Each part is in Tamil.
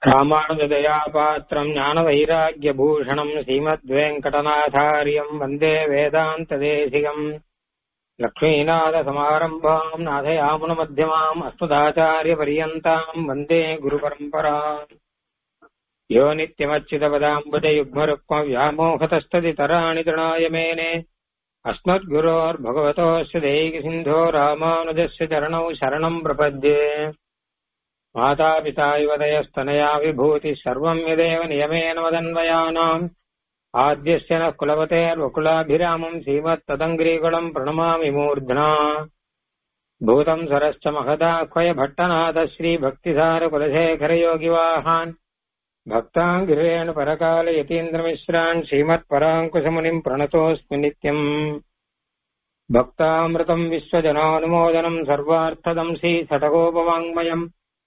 ராமானுஜதயாபாத்திரம் ஞானவைராக்கியபூஷணம் ஸ்ரீமத்வேங்கடநாதாரியம் வந்தே வேதாந்ததேசிகம் லக்ஷ்மீநாதசமாரம்பாம் நாதயாமுனமத்தியமாம் அஸ்மதாச்சாரியபரியந்தாம் வந்தே குருபரம்பராம் யோ நித்யமच्युतपदाम्बुजयुग्मरुक्म व्यामोहतस्तदितराणि तृणाय मेने अस्मद्गुरोर्भगवतोऽस्य दैकसिन्धो रामानुजस्य चरणौ शरणम् प्रपद्ये मातापिता इव दयस्तनया विभूतिः सर्वम् यदेव नियमेन मदन्वयानाम् आद्यस्य नः कुलवतेर्वकुलाभिरामम् श्रीमत्तदङ्ग्रीकुलम् प्रणमामि मूर्ध्ना भूतम् सरश्च महदाह्वय भट्टनाथ श्रीभक्तिसारकुलशेखरयोगिवाहान् भक्ताङ्गिरेण परकाल यतीन्द्रमिश्रान् श्रीमत्पराङ्कुशमुनिम् प्रणतोऽस्मि नित्यम् भक्तामृतम् विश्वजनानुमोदनम् सर्वार्थदम् श्रीसटकोपवाङ्मयम्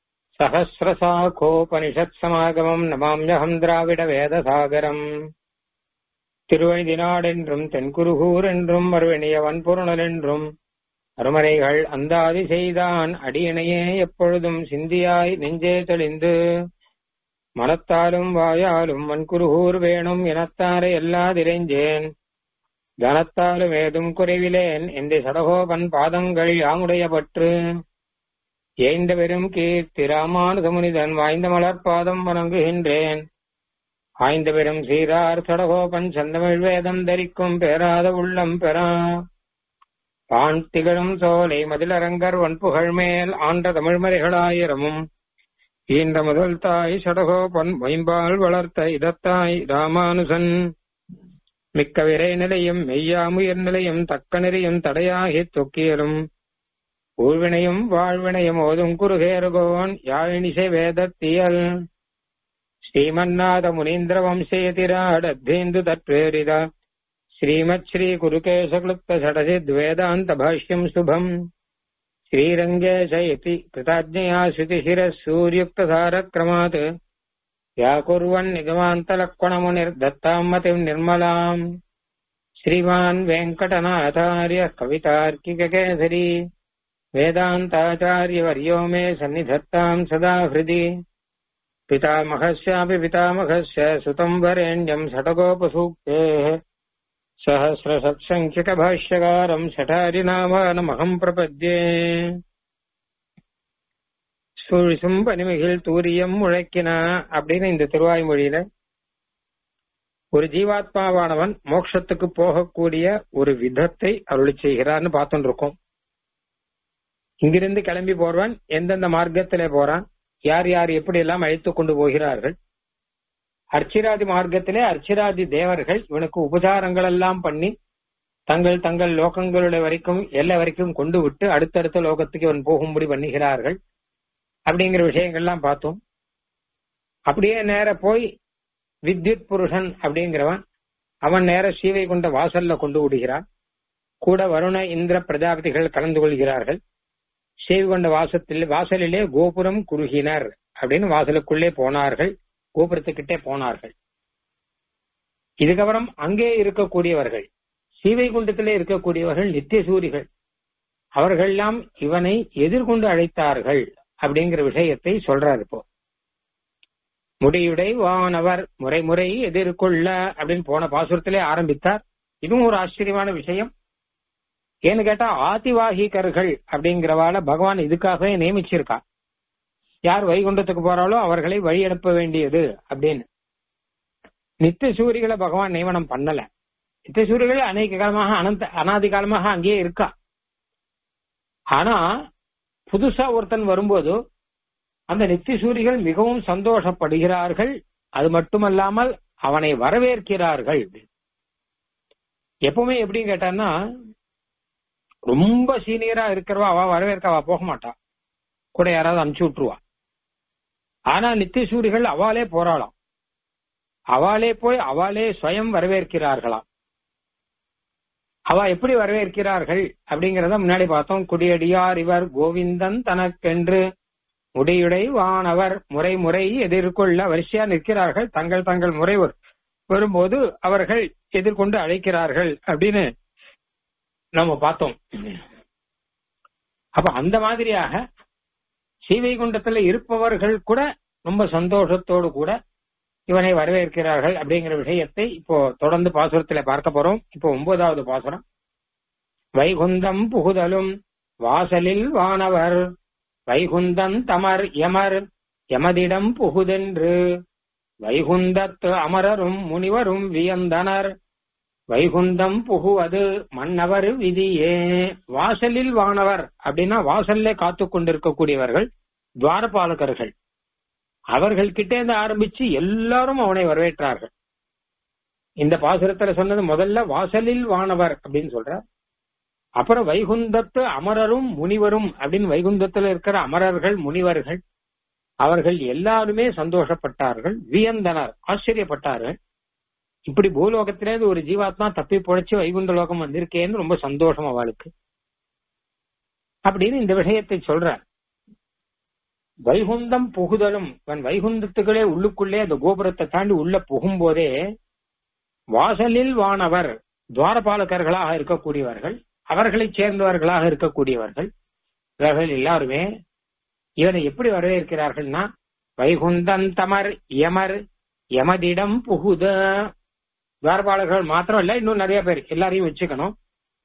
सहस्रसाखोपनिषत्समागमम् नमाम्यहम् द्राविडवेदसागरम् திருவழிதினாடென்றும் தென்குருகூர் என்றும் மறுவெணியவன் பொருணல் என்றும் அருமறைகள் அந்தாதி செய்தான் அடியணையே எப்பொழுதும் சிந்தியாய் நெஞ்சே தெளிந்து மனத்தாலும் வாயாலும் வன்குருகூர் வேணும் எனத்தாரை எல்லாதிரைஞ்சேன் கனத்தாலும் ஏதும் குறைவிலேன் இந்த சடகோபன் பாதங்கள் யாமுடைய பற்று ஏய்ந்த பெரும் கீர்த்தி ராமானுதமுனிதன் வாய்ந்த மலர்பாதம் வணங்குகின்றேன் ஆய்ந்த பெரும் சீரார் சடகோபன் சந்தமிழ் வேதம் தரிக்கும் பேராத உள்ளம் பெறா பான் திகழும் சோலை மதிலரங்கர் வன்புகழ் மேல் ஆண்ட தமிழ்மறைகளாயிரமும் ஈன்ற முதல் தாய் சடகோபன் மொயம்பால் வளர்த்த இதத்தாய் ராமானுசன் மிக்க விரை நிலையும் மெய்யாமுயர் நிலையும் தக்க நெறியும் தடையாகித் தொக்கியலும் ஊழ்வினையும் வாழ்வினையும் ஓதும் குருகேருகோன் யாழினிசை வேதத்தியல் ஸ்ரீமன்னாத முனீந்திர வம்சேதிராடத்தேந்து தத்வேரித ஸ்ரீமத் ஸ்ரீ குருகேசக்லுப்த சடசித் வேதாந்த பாஷ்யம் சுபம் श्रीरङ्गेश इति कृताज्ञया श्रुतिशिरः सूर्युक्तधारक्रमात् व्याकुर्वन् निगमान्तलक्वणमुनिर्दत्ताम् मतिम् निर्मलाम् श्रीमान् वेङ्कटनाथार्यः कवितार्किककेसरी वेदान्ताचार्यवर्यो मे सन्निधत्ताम् सदा हृदि पितामहस्यापि पितामहस्य सुतम् वरेण्यम् षटकोपसूक्तेः सहस्रसत्सङ्ख्यकभाष्यकारम् शठारिनामानमहम् प्रपद्ये சுழிசும் பனிமிகில் தூரியம் முழக்கின அப்படின்னு இந்த திருவாய்மொழியில ஒரு ஜீவாத்மாவானவன் மோட்சத்துக்கு போகக்கூடிய ஒரு விதத்தை அருளி செய்கிறான்னு பார்த்துட்டு இருக்கோம் இங்கிருந்து கிளம்பி போறவன் எந்தெந்த மார்க்கத்திலே போறான் யார் யார் எப்படி எல்லாம் அழைத்து கொண்டு போகிறார்கள் அர்ச்சிராதி மார்க்கத்திலே அர்ச்சிராதி தேவர்கள் இவனுக்கு உபசாரங்கள் எல்லாம் பண்ணி தங்கள் தங்கள் லோகங்களுடைய வரைக்கும் எல்லை வரைக்கும் கொண்டு விட்டு அடுத்தடுத்த லோகத்துக்கு இவன் போகும்படி பண்ணுகிறார்கள் அப்படிங்கிற விஷயங்கள்லாம் பார்த்தோம் அப்படியே நேர போய் வித்யுத் புருஷன் அப்படிங்கிறவன் அவன் நேர சீவை கொண்ட வாசல்ல கொண்டு விடுகிறான் கூட வருண இந்திர பிரஜாபதிகள் கலந்து கொள்கிறார்கள் சீவை கொண்ட வாசத்தில் வாசலிலே கோபுரம் குறுகினர் அப்படின்னு வாசலுக்குள்ளே போனார்கள் கோபுரத்துக்கிட்டே போனார்கள் இதுக்கப்புறம் அங்கே இருக்கக்கூடியவர்கள் சீவைகுண்டத்திலே இருக்கக்கூடியவர்கள் நித்திய சூரிகள் அவர்கள்லாம் இவனை எதிர்கொண்டு அழைத்தார்கள் அப்படிங்கிற விஷயத்தை சொல்றார் இப்போ முடியுடை வானவர் முறை முறை எதிர்கொள்ள அப்படின்னு போன பாசுரத்திலே ஆரம்பித்தார் இதுவும் ஒரு ஆச்சரியமான விஷயம் ஏன்னு கேட்டா ஆதிவாகிகர்கள் அப்படிங்கிறவால பகவான் இதுக்காகவே நியமிச்சிருக்கா யார் வைகுண்டத்துக்கு போறாலோ அவர்களை வழி அனுப்ப வேண்டியது அப்படின்னு நித்திய சூரிகளை பகவான் நியமனம் பண்ணல நித்திய சூரிகள் அநேக காலமாக அனந்த அனாதி காலமாக அங்கேயே இருக்கா ஆனா புதுசா ஒருத்தன் வரும்போது அந்த நித்திய சூரிகள் மிகவும் சந்தோஷப்படுகிறார்கள் அது மட்டுமல்லாமல் அவனை வரவேற்கிறார்கள் எப்பவுமே எப்படின்னு கேட்டான்னா ரொம்ப சீனியரா இருக்கிறவா அவ வரவேற்க அவ போக மாட்டா கூட யாராவது அனுப்பிச்சு விட்டுருவா ஆனா நித்திய சூரிகள் அவாலே போராளாம் அவாலே போய் அவாலே ஸ்வயம் வரவேற்கிறார்களாம் அவ எப்படி வரவேற்கிறார்கள் அப்படிங்கறத முன்னாடி பார்த்தோம் குடியடியார் இவர் கோவிந்தன் தனக்கென்று முடியுடை வானவர் முறை முறை எதிர்கொள்ள வரிசையா நிற்கிறார்கள் தங்கள் தங்கள் முறை வரும்போது அவர்கள் எதிர்கொண்டு அழைக்கிறார்கள் அப்படின்னு நம்ம பார்த்தோம் அப்ப அந்த மாதிரியாக ஸ்ரீவைகுண்டத்துல இருப்பவர்கள் கூட ரொம்ப சந்தோஷத்தோடு கூட இவனை வரவேற்கிறார்கள் அப்படிங்கிற விஷயத்தை இப்போ தொடர்ந்து பாசுரத்துல பார்க்க போறோம் இப்போ ஒன்பதாவது பாசுரம் வைகுந்தம் புகுதலும் வாசலில் வானவர் வைகுந்தன் தமர் யமர் யமதிடம் புகுதென்று வைகுந்தத்து அமரரும் முனிவரும் வியந்தனர் வைகுந்தம் புகுவது மன்னவர் விதியே வாசலில் வானவர் அப்படின்னா வாசல்ல காத்து கொண்டிருக்கக்கூடியவர்கள் துவாரபாலகர்கள் அவர்கள் கிட்டே இருந்து ஆரம்பிச்சு எல்லாரும் அவனை வரவேற்றார்கள் இந்த பாசுரத்துல சொன்னது முதல்ல வாசலில் வானவர் அப்படின்னு சொல்ற அப்புறம் வைகுந்தத்து அமரரும் முனிவரும் அப்படின்னு வைகுந்தத்துல இருக்கிற அமரர்கள் முனிவர்கள் அவர்கள் எல்லாருமே சந்தோஷப்பட்டார்கள் வியந்தனர் ஆச்சரியப்பட்டார்கள் இப்படி பூலோகத்திலேருந்து ஒரு ஜீவாத்மா தப்பி பொழைச்சு வைகுண்ட லோகம் வந்திருக்கேன்னு ரொம்ப சந்தோஷம் அவளுக்கு அப்படின்னு இந்த விஷயத்தை சொல்ற வைகுந்தம் புகுதலும் இவன் வைகுந்தத்துக்களே உள்ளுக்குள்ளே அந்த கோபுரத்தை தாண்டி உள்ள புகும்போதே வாசலில் வானவர் துவாரபாலகர்களாக இருக்கக்கூடியவர்கள் அவர்களைச் சேர்ந்தவர்களாக இருக்கக்கூடியவர்கள் இவர்கள் எல்லாருமே இவனை எப்படி வரவேற்கிறார்கள்னா வைகுந்தன் தமர் யமர் யமதிடம் புகுத துவாரபாலகர்கள் மாத்திரம் இல்ல இன்னும் நிறைய பேர் எல்லாரையும் வச்சுக்கணும்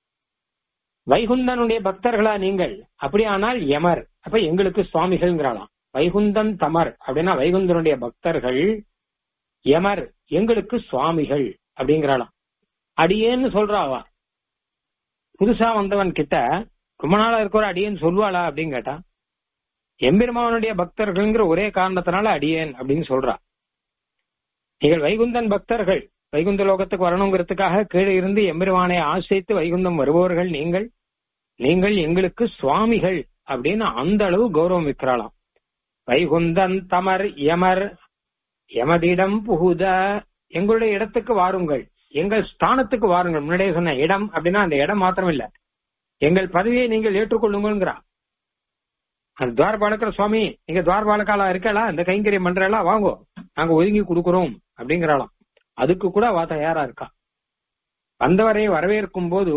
வைகுந்தனுடைய பக்தர்களா நீங்கள் அப்படியானால் யமர் அப்ப எங்களுக்கு சுவாமிகள்ங்கிறாளாம் வைகுந்தன் தமர் அப்படின்னா வைகுந்தனுடைய பக்தர்கள் யமர் எங்களுக்கு சுவாமிகள் அப்படிங்கிறாளாம் அடியேன்னு சொல்றாவா புதுசா வந்தவன் கிட்ட ரொம்ப நாளா இருக்கிற அடியேன்னு சொல்லுவாளா அப்படின்னு கேட்டா எம்பெருமானுடைய பக்தர்கள்ங்கிற ஒரே காரணத்தினால அடியேன் அப்படின்னு சொல்றா நீங்கள் வைகுந்தன் பக்தர்கள் வைகுந்த லோகத்துக்கு வரணுங்கிறதுக்காக கீழே இருந்து எம்பெருமானை ஆசிரித்து வைகுந்தம் வருபவர்கள் நீங்கள் நீங்கள் எங்களுக்கு சுவாமிகள் அப்படின்னு அந்த அளவு கௌரவம் வைக்கிறாளாம் வைகுந்தன் தமர் யமர் யமதிடம் புகுத எங்களுடைய இடத்துக்கு வாருங்கள் எங்கள் ஸ்தானத்துக்கு வாருங்கள் முன்னாடியே சொன்ன இடம் அப்படின்னா அந்த இடம் மாத்திரம் இல்ல எங்கள் பதவியை நீங்கள் ஏற்றுக்கொள்ளுங்கிறா அந்த துவாரபாலக்கிற சுவாமி நீங்க துவாரபாலக்காலா இருக்கலா இந்த கைங்கரியம் பண்றா வாங்கோ நாங்க ஒதுங்கி கொடுக்கிறோம் அப்படிங்கிறாளாம் அதுக்கு கூட அவ தயாரா இருக்கா வந்தவரை வரவேற்கும் போது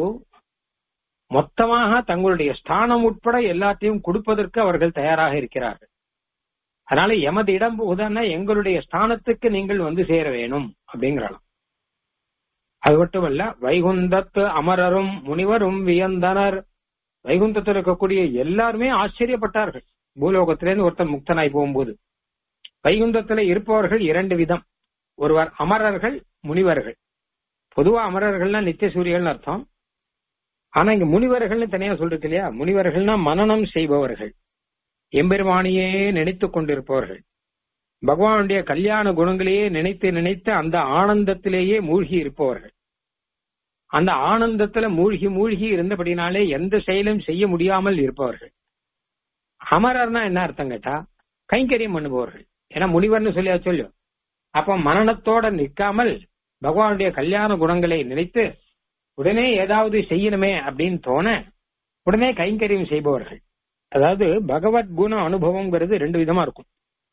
மொத்தமாக தங்களுடைய ஸ்தானம் உட்பட எல்லாத்தையும் கொடுப்பதற்கு அவர்கள் தயாராக இருக்கிறார்கள் அதனால எமது இடம் புகுதன்னா எங்களுடைய ஸ்தானத்துக்கு நீங்கள் வந்து சேர வேணும் அப்படிங்கிறாளாம் அது மட்டுமல்ல வைகுந்தத்து அமரரும் முனிவரும் வியந்தனர் வைகுந்தத்தில் இருக்கக்கூடிய எல்லாருமே ஆச்சரியப்பட்டார்கள் பூலோகத்திலேருந்து ஒருத்தன் முக்தனாய் போகும்போது வைகுந்தத்துல இருப்பவர்கள் இரண்டு விதம் ஒருவர் அமரர்கள் முனிவர்கள் பொதுவா அமரர்கள்னா நித்திய சூரியர்கள் அர்த்தம் ஆனா இங்க முனிவர்கள்னு தனியா சொல்றது இல்லையா முனிவர்கள்னா மனநம் செய்பவர்கள் எம்பெருமானியே நினைத்து கொண்டிருப்பவர்கள் பகவானுடைய கல்யாண குணங்களையே நினைத்து நினைத்து அந்த ஆனந்தத்திலேயே மூழ்கி இருப்பவர்கள் அந்த ஆனந்தத்துல மூழ்கி மூழ்கி இருந்தபடினாலே எந்த செயலும் செய்ய முடியாமல் இருப்பவர்கள் அமரர்னா என்ன அர்த்தம் கேட்டா கைங்கரியம் பண்ணுபவர்கள் ஏன்னா முனிவர்னு சொல்லியா சொல்லும் அப்ப மரணத்தோட நிற்காமல் பகவானுடைய கல்யாண குணங்களை நினைத்து உடனே ஏதாவது செய்யணுமே அப்படின்னு தோண உடனே கைங்கரியம் செய்பவர்கள் அதாவது பகவத் குண அனுபவம்ங்கிறது ரெண்டு விதமா இருக்கும்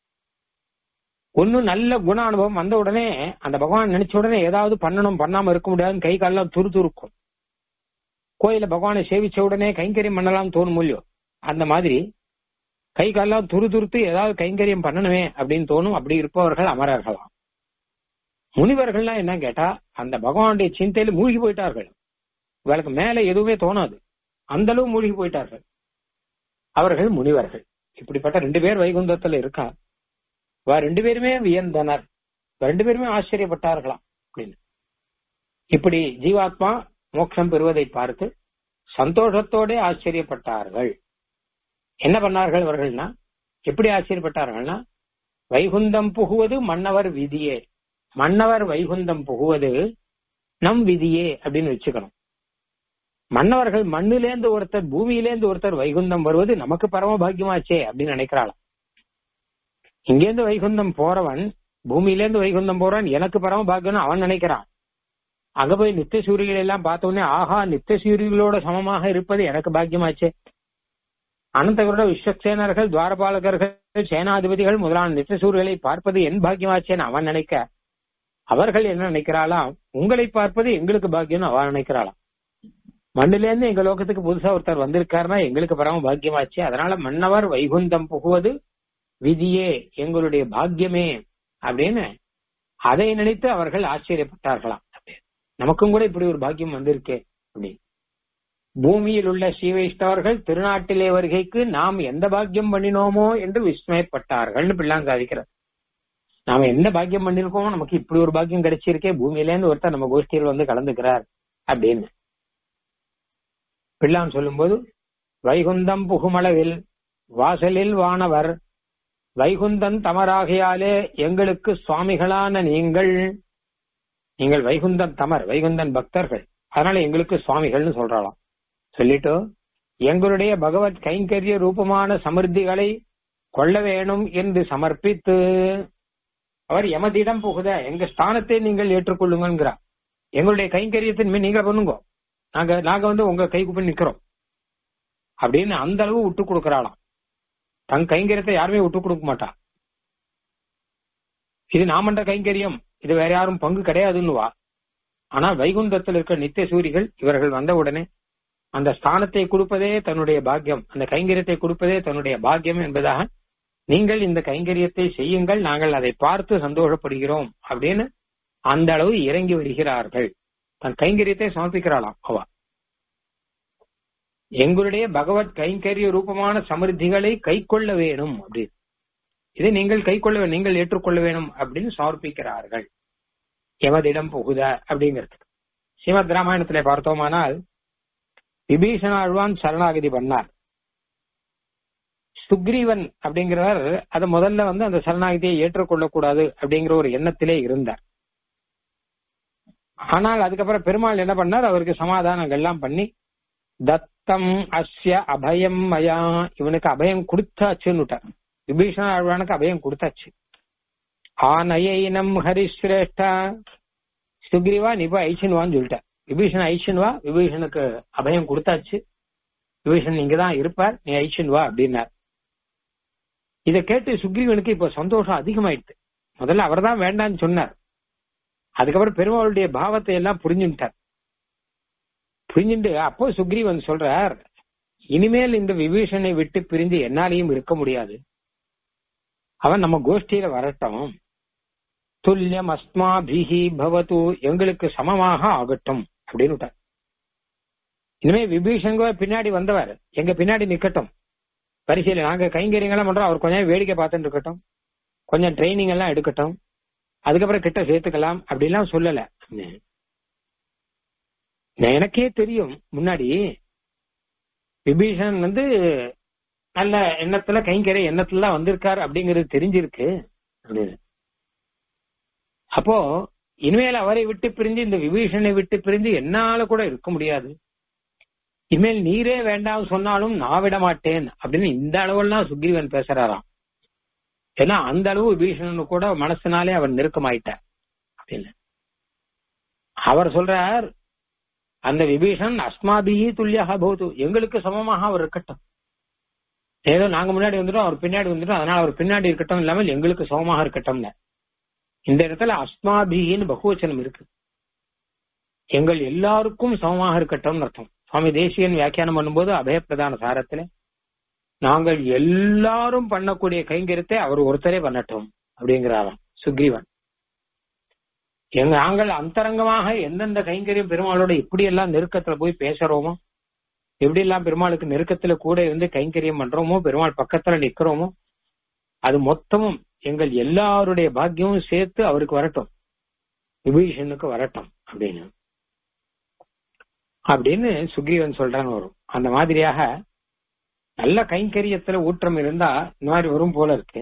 ஒன்னு நல்ல குண அனுபவம் வந்த உடனே அந்த பகவான் நினைச்ச உடனே ஏதாவது பண்ணணும் பண்ணாம இருக்க முடியாதுன்னு கை காலெல்லாம் துரு துருக்கும் கோயில பகவானை சேவிச்ச உடனே கைங்கரியம் பண்ணலாம் தோணும் முடியும் அந்த மாதிரி கை காலெல்லாம் துரு துருத்து ஏதாவது கைங்கரியம் பண்ணணுமே அப்படின்னு தோணும் அப்படி இருப்பவர்கள் அமரர்களாம் முனிவர்கள்னா என்ன கேட்டா அந்த பகவானுடைய சிந்தையில மூழ்கி போயிட்டார்கள் இவளுக்கு மேல எதுவுமே தோணாது அந்த அளவு மூழ்கி போயிட்டார்கள் அவர்கள் முனிவர்கள் இப்படிப்பட்ட ரெண்டு பேர் வைகுந்தத்துல இருக்கா இவ ரெண்டு பேருமே வியந்தனர் ரெண்டு பேருமே ஆச்சரியப்பட்டார்களாம் அப்படின்னு இப்படி ஜீவாத்மா மோட்சம் பெறுவதை பார்த்து சந்தோஷத்தோட ஆச்சரியப்பட்டார்கள் என்ன பண்ணார்கள் அவர்கள்னா எப்படி ஆச்சரியப்பட்டார்கள்னா வைகுந்தம் புகுவது மன்னவர் விதியே மன்னவர் வைகுந்தம் புகுவது நம் விதியே அப்படின்னு வச்சுக்கணும் மன்னவர்கள் மண்ணிலேந்து ஒருத்தர் பூமியிலேந்து ஒருத்தர் வைகுந்தம் வருவது நமக்கு பரம பாக்கியமாச்சே அப்படின்னு நினைக்கிறாளாம் இங்கேருந்து வைகுந்தம் போறவன் பூமியிலேருந்து வைகுந்தம் போறவன் எனக்கு பரம பாக்கியம்னு அவன் நினைக்கிறான் அங்க போய் நித்திய சூரியர்கள் எல்லாம் பார்த்த உடனே ஆஹா நித்திய சூரியர்களோட சமமாக இருப்பது எனக்கு பாக்கியமாச்சே அனந்தகரோட விஸ்வசேனர்கள் துவாரபாலகர்கள் சேனாதிபதிகள் முதலான நித்திய சூரியர்களை பார்ப்பது என் பாக்கியமாச்சேன்னு அவன் நினைக்க அவர்கள் என்ன நினைக்கிறாளாம் உங்களை பார்ப்பது எங்களுக்கு பாக்கியம்னு அவன் நினைக்கிறாளாம் மண்ணிலேருந்து எங்க லோகத்துக்கு புதுசா ஒருத்தர் வந்திருக்காருன்னா எங்களுக்கு பரம பாக்கியமாச்சு அதனால மன்னவர் வைகுந்தம் புகுவது விதியே எங்களுடைய பாக்கியமே அப்படின்னு அதை நினைத்து அவர்கள் ஆச்சரியப்பட்டார்களாம் நமக்கும் கூட இப்படி ஒரு பாக்கியம் வந்திருக்கே அப்படி பூமியில் உள்ள ஸ்ரீ வைஷ்ணவர்கள் திருநாட்டிலே வருகைக்கு நாம் எந்த பாக்கியம் பண்ணினோமோ என்று விஸ்மயப்பட்டார்கள்னு பிள்ளாங்க சாதிக்கிறார் நாம எந்த பாக்கியம் பண்ணிருக்கோமோ நமக்கு இப்படி ஒரு பாக்கியம் கிடைச்சிருக்கே பூமியில இருந்து ஒருத்தர் நம்ம கோஷ்டியில் வந்து கலந்துக்கிறார் அப்படின்னு பிள்ளான் சொல்லும்போது வைகுந்தம் புகுமளவில் வாசலில் வானவர் வைகுந்தன் தமராகையாலே எங்களுக்கு சுவாமிகளான நீங்கள் நீங்கள் வைகுந்தன் தமர் வைகுந்தன் பக்தர்கள் அதனால எங்களுக்கு சுவாமிகள்னு சொல்றாளாம் சொல்லிட்டு எங்களுடைய பகவத் கைங்கரிய ரூபமான சமிருத்திகளை கொள்ள வேணும் என்று சமர்ப்பித்து அவர் எமதிடம் புகுத எங்க ஸ்தானத்தை நீங்கள் ஏற்றுக்கொள்ளுங்கிறார் எங்களுடைய கைங்கரியத்தின் மீன் நீங்க பண்ணுங்க நாங்க நாங்க வந்து உங்க கைக்கு நிக்கிறோம் அப்படின்னு அந்த அளவு விட்டு கொடுக்கறாளாம் தன் கைங்கரியத்தை யாருமே விட்டு கொடுக்க மாட்டா இது நாமன்ற கைங்கரியம் இது வேற யாரும் பங்கு கிடையாதுன்னுவா ஆனா வைகுந்தத்தில் இருக்க நித்திய சூரிகள் இவர்கள் வந்த உடனே அந்த ஸ்தானத்தை கொடுப்பதே தன்னுடைய பாக்கியம் அந்த கைங்கரியத்தை கொடுப்பதே தன்னுடைய பாக்கியம் என்பதாக நீங்கள் இந்த கைங்கரியத்தை செய்யுங்கள் நாங்கள் அதை பார்த்து சந்தோஷப்படுகிறோம் அப்படின்னு அந்த அளவு இறங்கி வருகிறார்கள் தன் கைங்கரியத்தை சமர்ப்பிக்கிறாளாம் அவ எங்களுடைய பகவத் கைங்கரிய ரூபமான சமிருத்திகளை கை கொள்ள வேணும் அப்படி இதை நீங்கள் கை கொள்ள நீங்கள் ஏற்றுக்கொள்ள வேணும் அப்படின்னு சமர்ப்பிக்கிறார்கள் எமதிடம் புகுத அப்படிங்கிறதுக்கு ஸ்ரீமத் ராமாயணத்துல பார்த்தோமானால் விபீஷண ஆழ்வான் சரணாகதி பண்ணார் சுக்ரீவன் அப்படிங்கிறவர் அதை முதல்ல வந்து அந்த சரணாகதியை ஏற்றுக்கொள்ளக்கூடாது அப்படிங்கிற ஒரு எண்ணத்திலே இருந்தார் ஆனால் அதுக்கப்புறம் பெருமாள் என்ன பண்ணார் அவருக்கு சமாதானங்கள் எல்லாம் பண்ணி தத்தம் அஸ்ய அபயம் மயா இவனுக்கு அபயம் கொடுத்தாச்சுன்னு விபீஷண ஆழ்வானுக்கு அபயம் கொடுத்தாச்சு ஆனயினம் ஹரிஸ்ரேஷ்டா சுக்ரீவா நீ போய் ஐச்சின்வான்னு சொல்லிட்ட விபீஷன் ஐச்சின்வா விபீஷனுக்கு அபயம் கொடுத்தாச்சு விபீஷன் இங்கதான் இருப்பார் நீ ஐச்சின் வா அப்படின்னார் இதை கேட்டு சுக்ரீவனுக்கு இப்ப சந்தோஷம் அதிகமாயிடுது முதல்ல அவர் தான் வேண்டான்னு சொன்னார் அதுக்கப்புறம் பெருமாளுடைய பாவத்தை எல்லாம் புரிஞ்சுட்டார் புரிஞ்சுட்டு அப்போ சுக்ரீவன் சொல்றார் இனிமேல் இந்த விபீஷனை விட்டு பிரிஞ்சு என்னாலையும் இருக்க முடியாது அவன் நம்ம கோஷ்டியில வரட்டும் துல்லியம் அஸ்மாபிஹி பவத்து எங்களுக்கு சமமாக ஆகட்டும் அப்படின்னு இனிமே விபீஷங்க பின்னாடி வந்தவர் எங்க பின்னாடி நிக்கட்டும் பரிசீலனை நாங்க கைங்கரியங்கள்லாம் பண்றோம் அவர் கொஞ்சம் வேடிக்கை பார்த்துட்டு இருக்கட்டும் கொஞ்சம் ட்ரைனிங் எல்லாம் எடுக்கட்டும் அதுக்கப்புறம் கிட்ட சேர்த்துக்கலாம் அப்படிலாம் சொல்லல எனக்கே தெரியும் முன்னாடி விபீஷன் வந்து நல்ல எண்ணத்துல கைங்கரிய எண்ணத்துல வந்திருக்காரு அப்படிங்கிறது தெரிஞ்சிருக்கு அப்படின்னு அப்போ இனிமேல் அவரை விட்டு பிரிஞ்சு இந்த விபீஷனை விட்டு பிரிஞ்சு என்னால கூட இருக்க முடியாது இனிமேல் நீரே வேண்டாம் சொன்னாலும் நான் விட மாட்டேன் அப்படின்னு இந்த அளவெல்லாம் சுக்ரீவன் பேசுறாராம் ஏன்னா அந்த அளவு விபீஷணனு கூட மனசுனாலே அவர் நெருக்கமாயிட்டார் அப்படின்னு அவர் சொல்றார் அந்த விபீஷன் அஸ்மாபிஹி துல்லியாக போது எங்களுக்கு சமமாக அவர் இருக்கட்டும் ஏதோ நாங்க முன்னாடி வந்துட்டோம் அவர் பின்னாடி வந்துட்டோம் அதனால அவர் பின்னாடி இருக்கட்டும் இல்லாமல் எங்களுக்கு சமமாக இருக்கட்டும்னு இந்த இடத்துல அஸ்மாபின்னு பகுவச்சனம் இருக்கு எங்கள் எல்லாருக்கும் சமமாக இருக்கட்டும்னு அர்த்தம் சுவாமி தேசியன் வியாக்கியானம் பண்ணும்போது அபயப்பிரதான சாரத்துல நாங்கள் எல்லாரும் பண்ணக்கூடிய கைங்கரியத்தை அவர் ஒருத்தரே பண்ணட்டும் அப்படிங்கிறாராம் சுக்ரீவன் எங்க நாங்கள் அந்தரங்கமாக எந்தெந்த கைங்கரியம் பெருமாளோட எப்படி எல்லாம் நெருக்கத்துல போய் பேசுறோமோ எப்படி எல்லாம் பெருமாளுக்கு நெருக்கத்துல கூட இருந்து கைங்கரியம் பண்றோமோ பெருமாள் பக்கத்துல நிக்கிறோமோ அது மொத்தமும் எங்கள் எல்லாருடைய பாக்கியமும் சேர்த்து அவருக்கு வரட்டும் விபீஷனுக்கு வரட்டும் அப்படின்னு அப்படின்னு சுக்ரீவன் சொல்றான்னு வரும் அந்த மாதிரியாக நல்ல கைங்கரியத்துல ஊற்றம் இருந்தா இந்த மாதிரி வரும் போல இருக்கு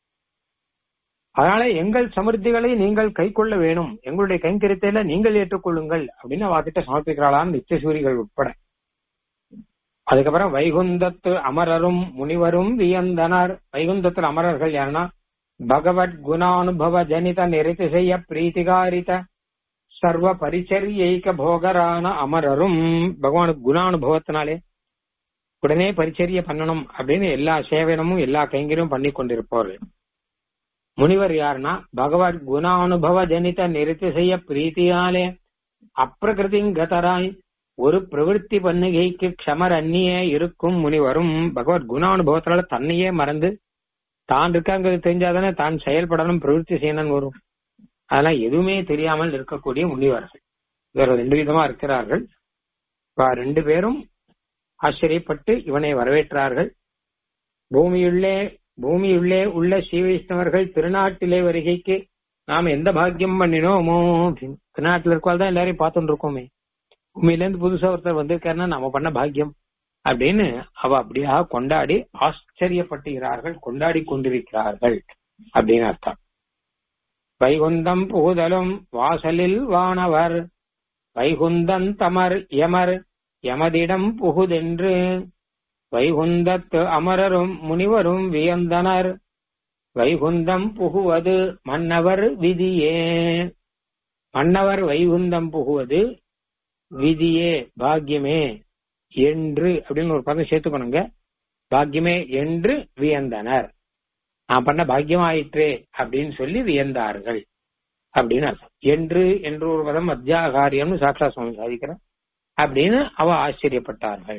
அதனால எங்கள் சமிருத்திகளை நீங்கள் கை கொள்ள வேணும் எங்களுடைய கைங்கரியத்தில நீங்கள் ஏற்றுக்கொள்ளுங்கள் அப்படின்னு அவகிட்ட சமர்ப்பிக்கிறாளாம் நித்தியசூரிகள் உட்பட அதுக்கப்புறம் வைகுந்தத்து அமரரும் முனிவரும் வியந்தனர் வைகுந்தத்தில் அமரர்கள் யாருன்னா பகவத் குணானுபவ ஜனித நிறுத்தி செய்ய பிரீத்திகாரித சர்வ பரிச்சரியைக்க போகரான அமரரும் பகவானுக்கு குணானுபவத்தினாலே உடனே பரிச்சரிய பண்ணணும் அப்படின்னு எல்லா சேவனமும் எல்லா கைங்கரியும் பண்ணி கொண்டிருப்பவர்கள் முனிவர் யாருன்னா பகவத் குணானுபவ ஜனித நிறுத்தி செய்ய பிரீத்தியாலே அப்பிரகிருதிங்கதராய் ஒரு பிரவருத்தி பண்ணுகைக்கு க்ஷமர் அந்நியே இருக்கும் முனிவரும் பகவத் குணானுபவத்தினால தன்னையே மறந்து தான் இருக்காங்கிறது தெரிஞ்சாதானே தான் செயல்படணும் பிரவೃತ್ತಿ செய்யணும்னு வரும் அதெல்லாம் எதுவுமே தெரியாமல் இருக்கக்கூடிய முனிவர்கள் இவர்கள் ரெண்டு விதமா இருக்கிறார்கள் இப்ப ரெண்டு பேரும் ஆச்சரியப்பட்டு இவனை வரவேற்றார்கள் பூமியுள்ளே பூமியுள்ளே உள்ள ஸ்ரீ வைஷ்ணவர்கள் திருநாட்டிலே வருகைக்கு நாம எந்த பாக்கியம் பண்ணினோமோ அப்படின்னு. திருநாட்டுல இருக்கவாள் தான் எல்லாரையும் பார்த்துட்டு இருக்கோமே பூமியில இருந்து புதுசா ஒருத்தர் வந்திருக்காருன்னா நம்ம பண்ண பாக்கியம் அப்படின்னு அவ அப்படியா கொண்டாடி ஆச்சரியப்பட்டுகிறார்கள் கொண்டாடி கொண்டிருக்கிறார்கள் அப்படின்னு அர்த்தம் வைகுந்தம் புகுதலும் வாசலில் வானவர் வைகுந்தன் தமர் யமர் யமதிடம் புகுதென்று வைகுந்தத்து அமரரும் முனிவரும் வியந்தனர் வைகுந்தம் புகுவது மன்னவர் விதியே மன்னவர் வைகுந்தம் புகுவது விதியே பாக்கியமே என்று அப்படின்னு ஒரு பதம் சேர்த்துக்கணுங்க பாக்கியமே என்று வியந்தனர் நான் பண்ண பாக்கியமாயிற்றே அப்படின்னு சொல்லி வியந்தார்கள் அப்படின்னு அர்த்தம் என்று என்று ஒரு பதம் அத்தியாகாரியம்னு சாட்சா சுவாமி சாதிக்கிறார் அப்படின்னு அவ ஆச்சரியப்பட்டார்கள்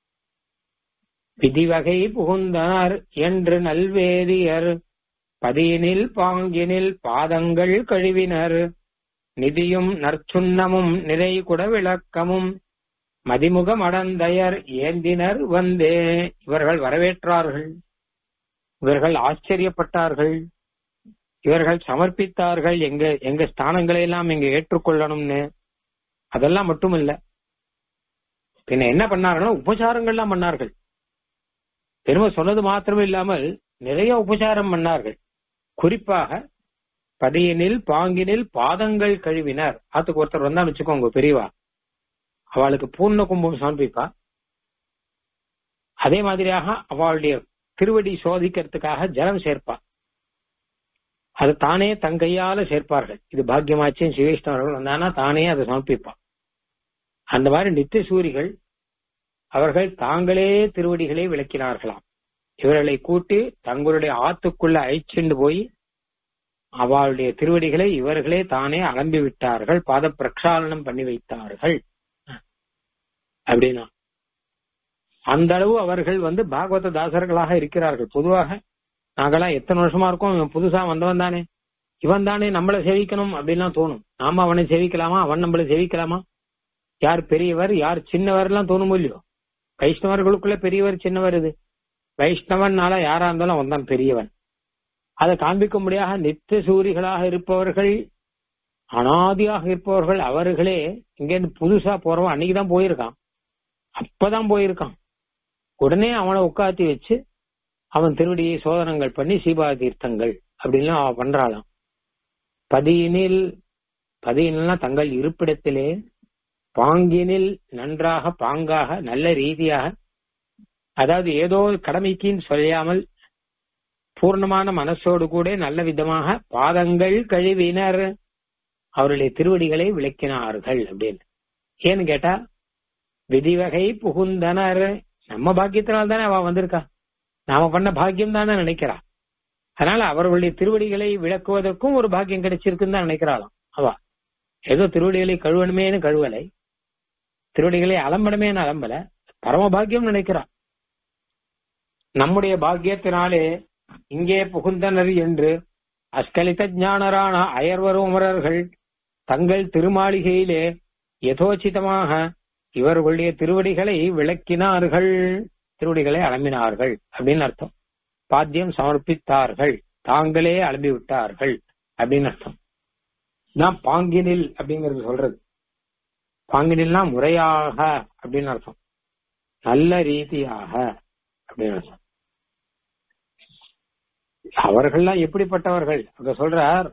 விதிவகை புகுந்தனர் என்று நல்வேதியர் பதியினில் பாங்கினில் பாதங்கள் கழுவினர் நிதியும் நற்சுண்ணமும் நிறை குட விளக்கமும் மதிமுகம் அடந்தையர் ஏந்தினர் வந்தே இவர்கள் வரவேற்றார்கள் இவர்கள் ஆச்சரியப்பட்டார்கள் இவர்கள் சமர்ப்பித்தார்கள் எங்க எங்க ஸ்தானங்களை எல்லாம் இங்க ஏற்றுக்கொள்ளணும்னு அதெல்லாம் மட்டும் இல்ல பின்ன என்ன பண்ணார்கள் உபசாரங்கள்லாம் பண்ணார்கள் பெருமை சொன்னது மாத்திரமே இல்லாமல் நிறைய உபசாரம் பண்ணார்கள் குறிப்பாக பதியினில் பாங்கினில் பாதங்கள் கழுவினர் ஆத்துக்கு ஒருத்தர் வந்தா வச்சுக்கோங்க பெரியவா அவளுக்கு பூர்ண கும்பம் சமர்ப்பிப்பா அதே மாதிரியாக அவளுடைய திருவடி சோதிக்கிறதுக்காக ஜலம் சேர்ப்பா அது தானே தங்கையால சேர்ப்பார்கள் இது பாக்கியமாச்சும் சிவேஷ்ணவர்கள் வந்தானா தானே அதை சமர்ப்பிப்பா அந்த மாதிரி நித்திய சூரிகள் அவர்கள் தாங்களே திருவடிகளை விளக்கினார்களாம் இவர்களை கூட்டி தங்களுடைய ஆத்துக்குள்ள அழைச்சிண்டு போய் அவளுடைய திருவடிகளை இவர்களே தானே அலம்பி விட்டார்கள் பாத பிரக்ஷாலனம் பண்ணி வைத்தார்கள் அப்படின்னா அந்த அளவு அவர்கள் வந்து பாகவத தாசர்களாக இருக்கிறார்கள் பொதுவாக நாங்கெல்லாம் எத்தனை வருஷமா இருக்கோம் இவன் புதுசா வந்தவன் தானே இவன் தானே நம்மளை சேவிக்கணும் அப்படின்லாம் தோணும் நாம அவனை சேவிக்கலாமா அவன் நம்மளை சேவிக்கலாமா யார் பெரியவர் யார் சின்னவர் எல்லாம் தோணும் இல்லையோ வைஷ்ணவர்களுக்குள்ள பெரியவர் சின்னவர் இது வைஷ்ணவன்னால யாரா இருந்தாலும் அவன் தான் பெரியவன் அதை காண்பிக்க முடியாத நித்திய சூரிகளாக இருப்பவர்கள் அனாதியாக இருப்பவர்கள் அவர்களே இங்கேருந்து புதுசா போறவன் அன்னைக்குதான் போயிருக்கான் அப்பதான் போயிருக்கான் உடனே அவனை உட்காத்தி வச்சு அவன் திருவடியை சோதனங்கள் பண்ணி சீபா தீர்த்தங்கள் அப்படின்லாம் அவன் பண்றாளாம் பதியினில் பதியினா தங்கள் இருப்பிடத்திலே பாங்கினில் நன்றாக பாங்காக நல்ல ரீதியாக அதாவது ஏதோ கடமைக்குன்னு சொல்லாமல் பூர்ணமான மனசோடு கூட நல்ல விதமாக பாதங்கள் கழுவினர் அவருடைய திருவடிகளை விளக்கினார்கள் அப்படின்னு ஏன்னு கேட்டா விதிவகை புகுந்தனர் நம்ம பாக்கியத்தினால் தானே அவ வந்திருக்கா நாம பண்ண பாக்கியம் தானே நினைக்கிறா அதனால அவர்களுடைய திருவடிகளை விளக்குவதற்கும் ஒரு பாக்கியம் கிடைச்சிருக்குன்னு தான் நினைக்கிறாளாம் அவ ஏதோ திருவடிகளை கழுவணுமேனு கழுவலை திருவடிகளை அலம்பணுமேனு அலம்பல பரம பாக்கியம் நினைக்கிறா நம்முடைய பாக்கியத்தினாலே இங்கே புகுந்தனர் என்று அஸ்கலித ஞானரான அயர்வரும் அமரர்கள் தங்கள் திருமாளிகையிலே யதோச்சிதமாக இவர்களுடைய திருவடிகளை விளக்கினார்கள் திருவடிகளை அலம்பினார்கள் அப்படின்னு அர்த்தம் பாத்தியம் சமர்ப்பித்தார்கள் தாங்களே அலம்பி விட்டார்கள் அப்படின்னு அர்த்தம் நான் பாங்கினில் அப்படிங்கறது சொல்றது பாங்கினில்னா முறையாக அப்படின்னு அர்த்தம் நல்ல ரீதியாக அப்படின்னு அர்த்தம் அவர்கள்லாம் எப்படிப்பட்டவர்கள் அங்க சொல்றார்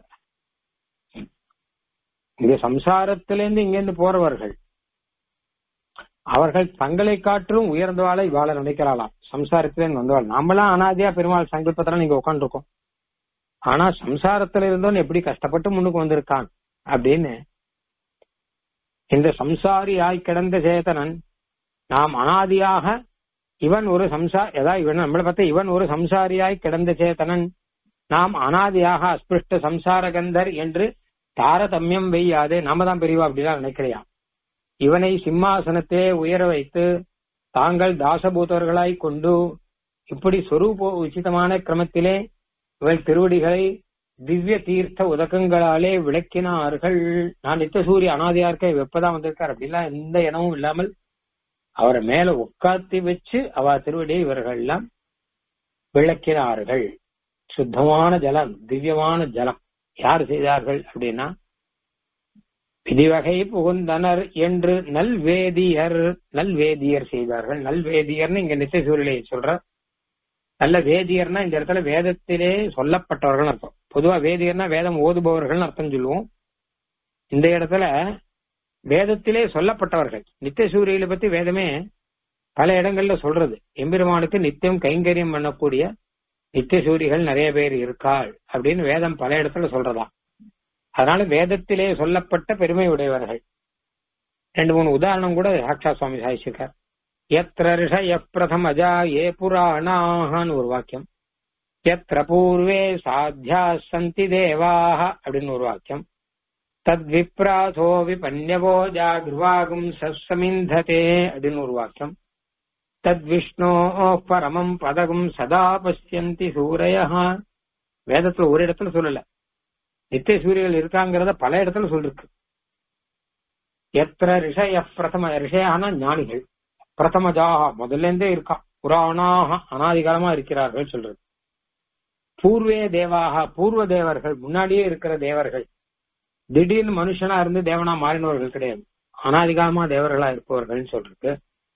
இந்த சம்சாரத்திலிருந்து இங்கிருந்து போறவர்கள் அவர்கள் தங்களை காற்றும் உயர்ந்தவாளை வாழ நினைக்கிறாளாம் சம்சாரத்திலேருந்து வந்தவாள் நாமெல்லாம் அனாதியா பெருமாள் சங்கல்பத்துல நீங்க உட்காந்துருக்கோம் ஆனா சம்சாரத்துல இருந்தோன்னு எப்படி கஷ்டப்பட்டு முன்னுக்கு வந்திருக்கான் அப்படின்னு இந்த சம்சாரியாய் கிடந்த சேதனன் நாம் அனாதியாக இவன் ஒரு சம்சா ஏதாவது இவன் நம்மளை பார்த்த இவன் ஒரு சம்சாரியாய் கிடந்த சேத்தனன் நாம் அனாதியாக அஸ்பிருஷ்ட சம்சாரகந்தர் என்று தாரதமியம் வெய்யாதே நாம தான் பெரியவா அப்படிலாம் நினைக்கிறையாம் இவனை சிம்மாசனத்தே உயர வைத்து தாங்கள் தாசபூதர்களாய் கொண்டு இப்படி சொரூப உச்சிதமான கிரமத்திலே இவள் திருவடிகளை திவ்ய தீர்த்த உதகங்களாலே விளக்கினார்கள் நான் நித்த சூரிய அனாதியா இருக்க எப்பதான் வந்திருக்கார் அப்படிலாம் எந்த இடமும் இல்லாமல் அவரை மேல உட்காத்தி வச்சு அவ திருவடியை இவர்கள் எல்லாம் விளக்கினார்கள் சுத்தமான ஜலம் திவ்யமான ஜலம் யார் செய்தார்கள் அப்படின்னா விதிவகை புகுந்தனர் என்று நல்வேதியர் நல்வேதியர் செய்தார்கள் நல்வேதியர்னு இங்க நித்திய சூரியலை சொல்ற நல்ல வேதியர்னா இந்த இடத்துல வேதத்திலே சொல்லப்பட்டவர்கள் அர்த்தம் பொதுவா வேதியர்னா வேதம் ஓதுபவர்கள் அர்த்தம் சொல்லுவோம் இந்த இடத்துல வேதத்திலே சொல்லப்பட்டவர்கள் நித்திய சூரியலை பத்தி வேதமே பல இடங்கள்ல சொல்றது எம்பெருமானுக்கு நித்தியம் கைங்கரியம் பண்ணக்கூடிய நித்திய சூரிகள் நிறைய பேர் இருக்காள் அப்படின்னு வேதம் பல இடத்துல சொல்றதா அதனால வேதத்திலே சொல்லப்பட்ட பெருமை உடையவர்கள் ரெண்டு மூணு உதாரணம் கூட சாட்சா சுவாமி சாதிச்சிருக்கார் எத்திர ரிஷய பிரதமஜா ஏ புராணான்னு ஒரு வாக்கியம் எத்திர பூர்வே சாத்தியா சந்தி தேவாக அப்படின்னு ஒரு வாக்கியம் தத் விப்ராசோ விபன்யவோ ஜாகிருவாகும் சசமிந்ததே அப்படின்னு ஒரு வாக்கியம் தத் விஷ்ணோ பரமம் பதகும் சதா பசியந்தி சூரைய வேதத்துல ஒரு இடத்துல சொல்லல நித்திய சூரியர்கள் இருக்காங்கிறத பல இடத்துல சொல்லிருக்கு எத்திர ரிஷய பிரதம ரிஷயான ஞானிகள் பிரதமஜாக முதல்ல இருந்தே இருக்கா புராணாக அனாதிகாலமா இருக்கிறார்கள் சொல்றது பூர்வே தேவாக பூர்வ தேவர்கள் முன்னாடியே இருக்கிற தேவர்கள் திடீர்னு மனுஷனா இருந்து தேவனா மாறினவர்கள் கிடையாது அனாதிகாலமா தேவர்களா இருப்பவர்கள் சொல்றது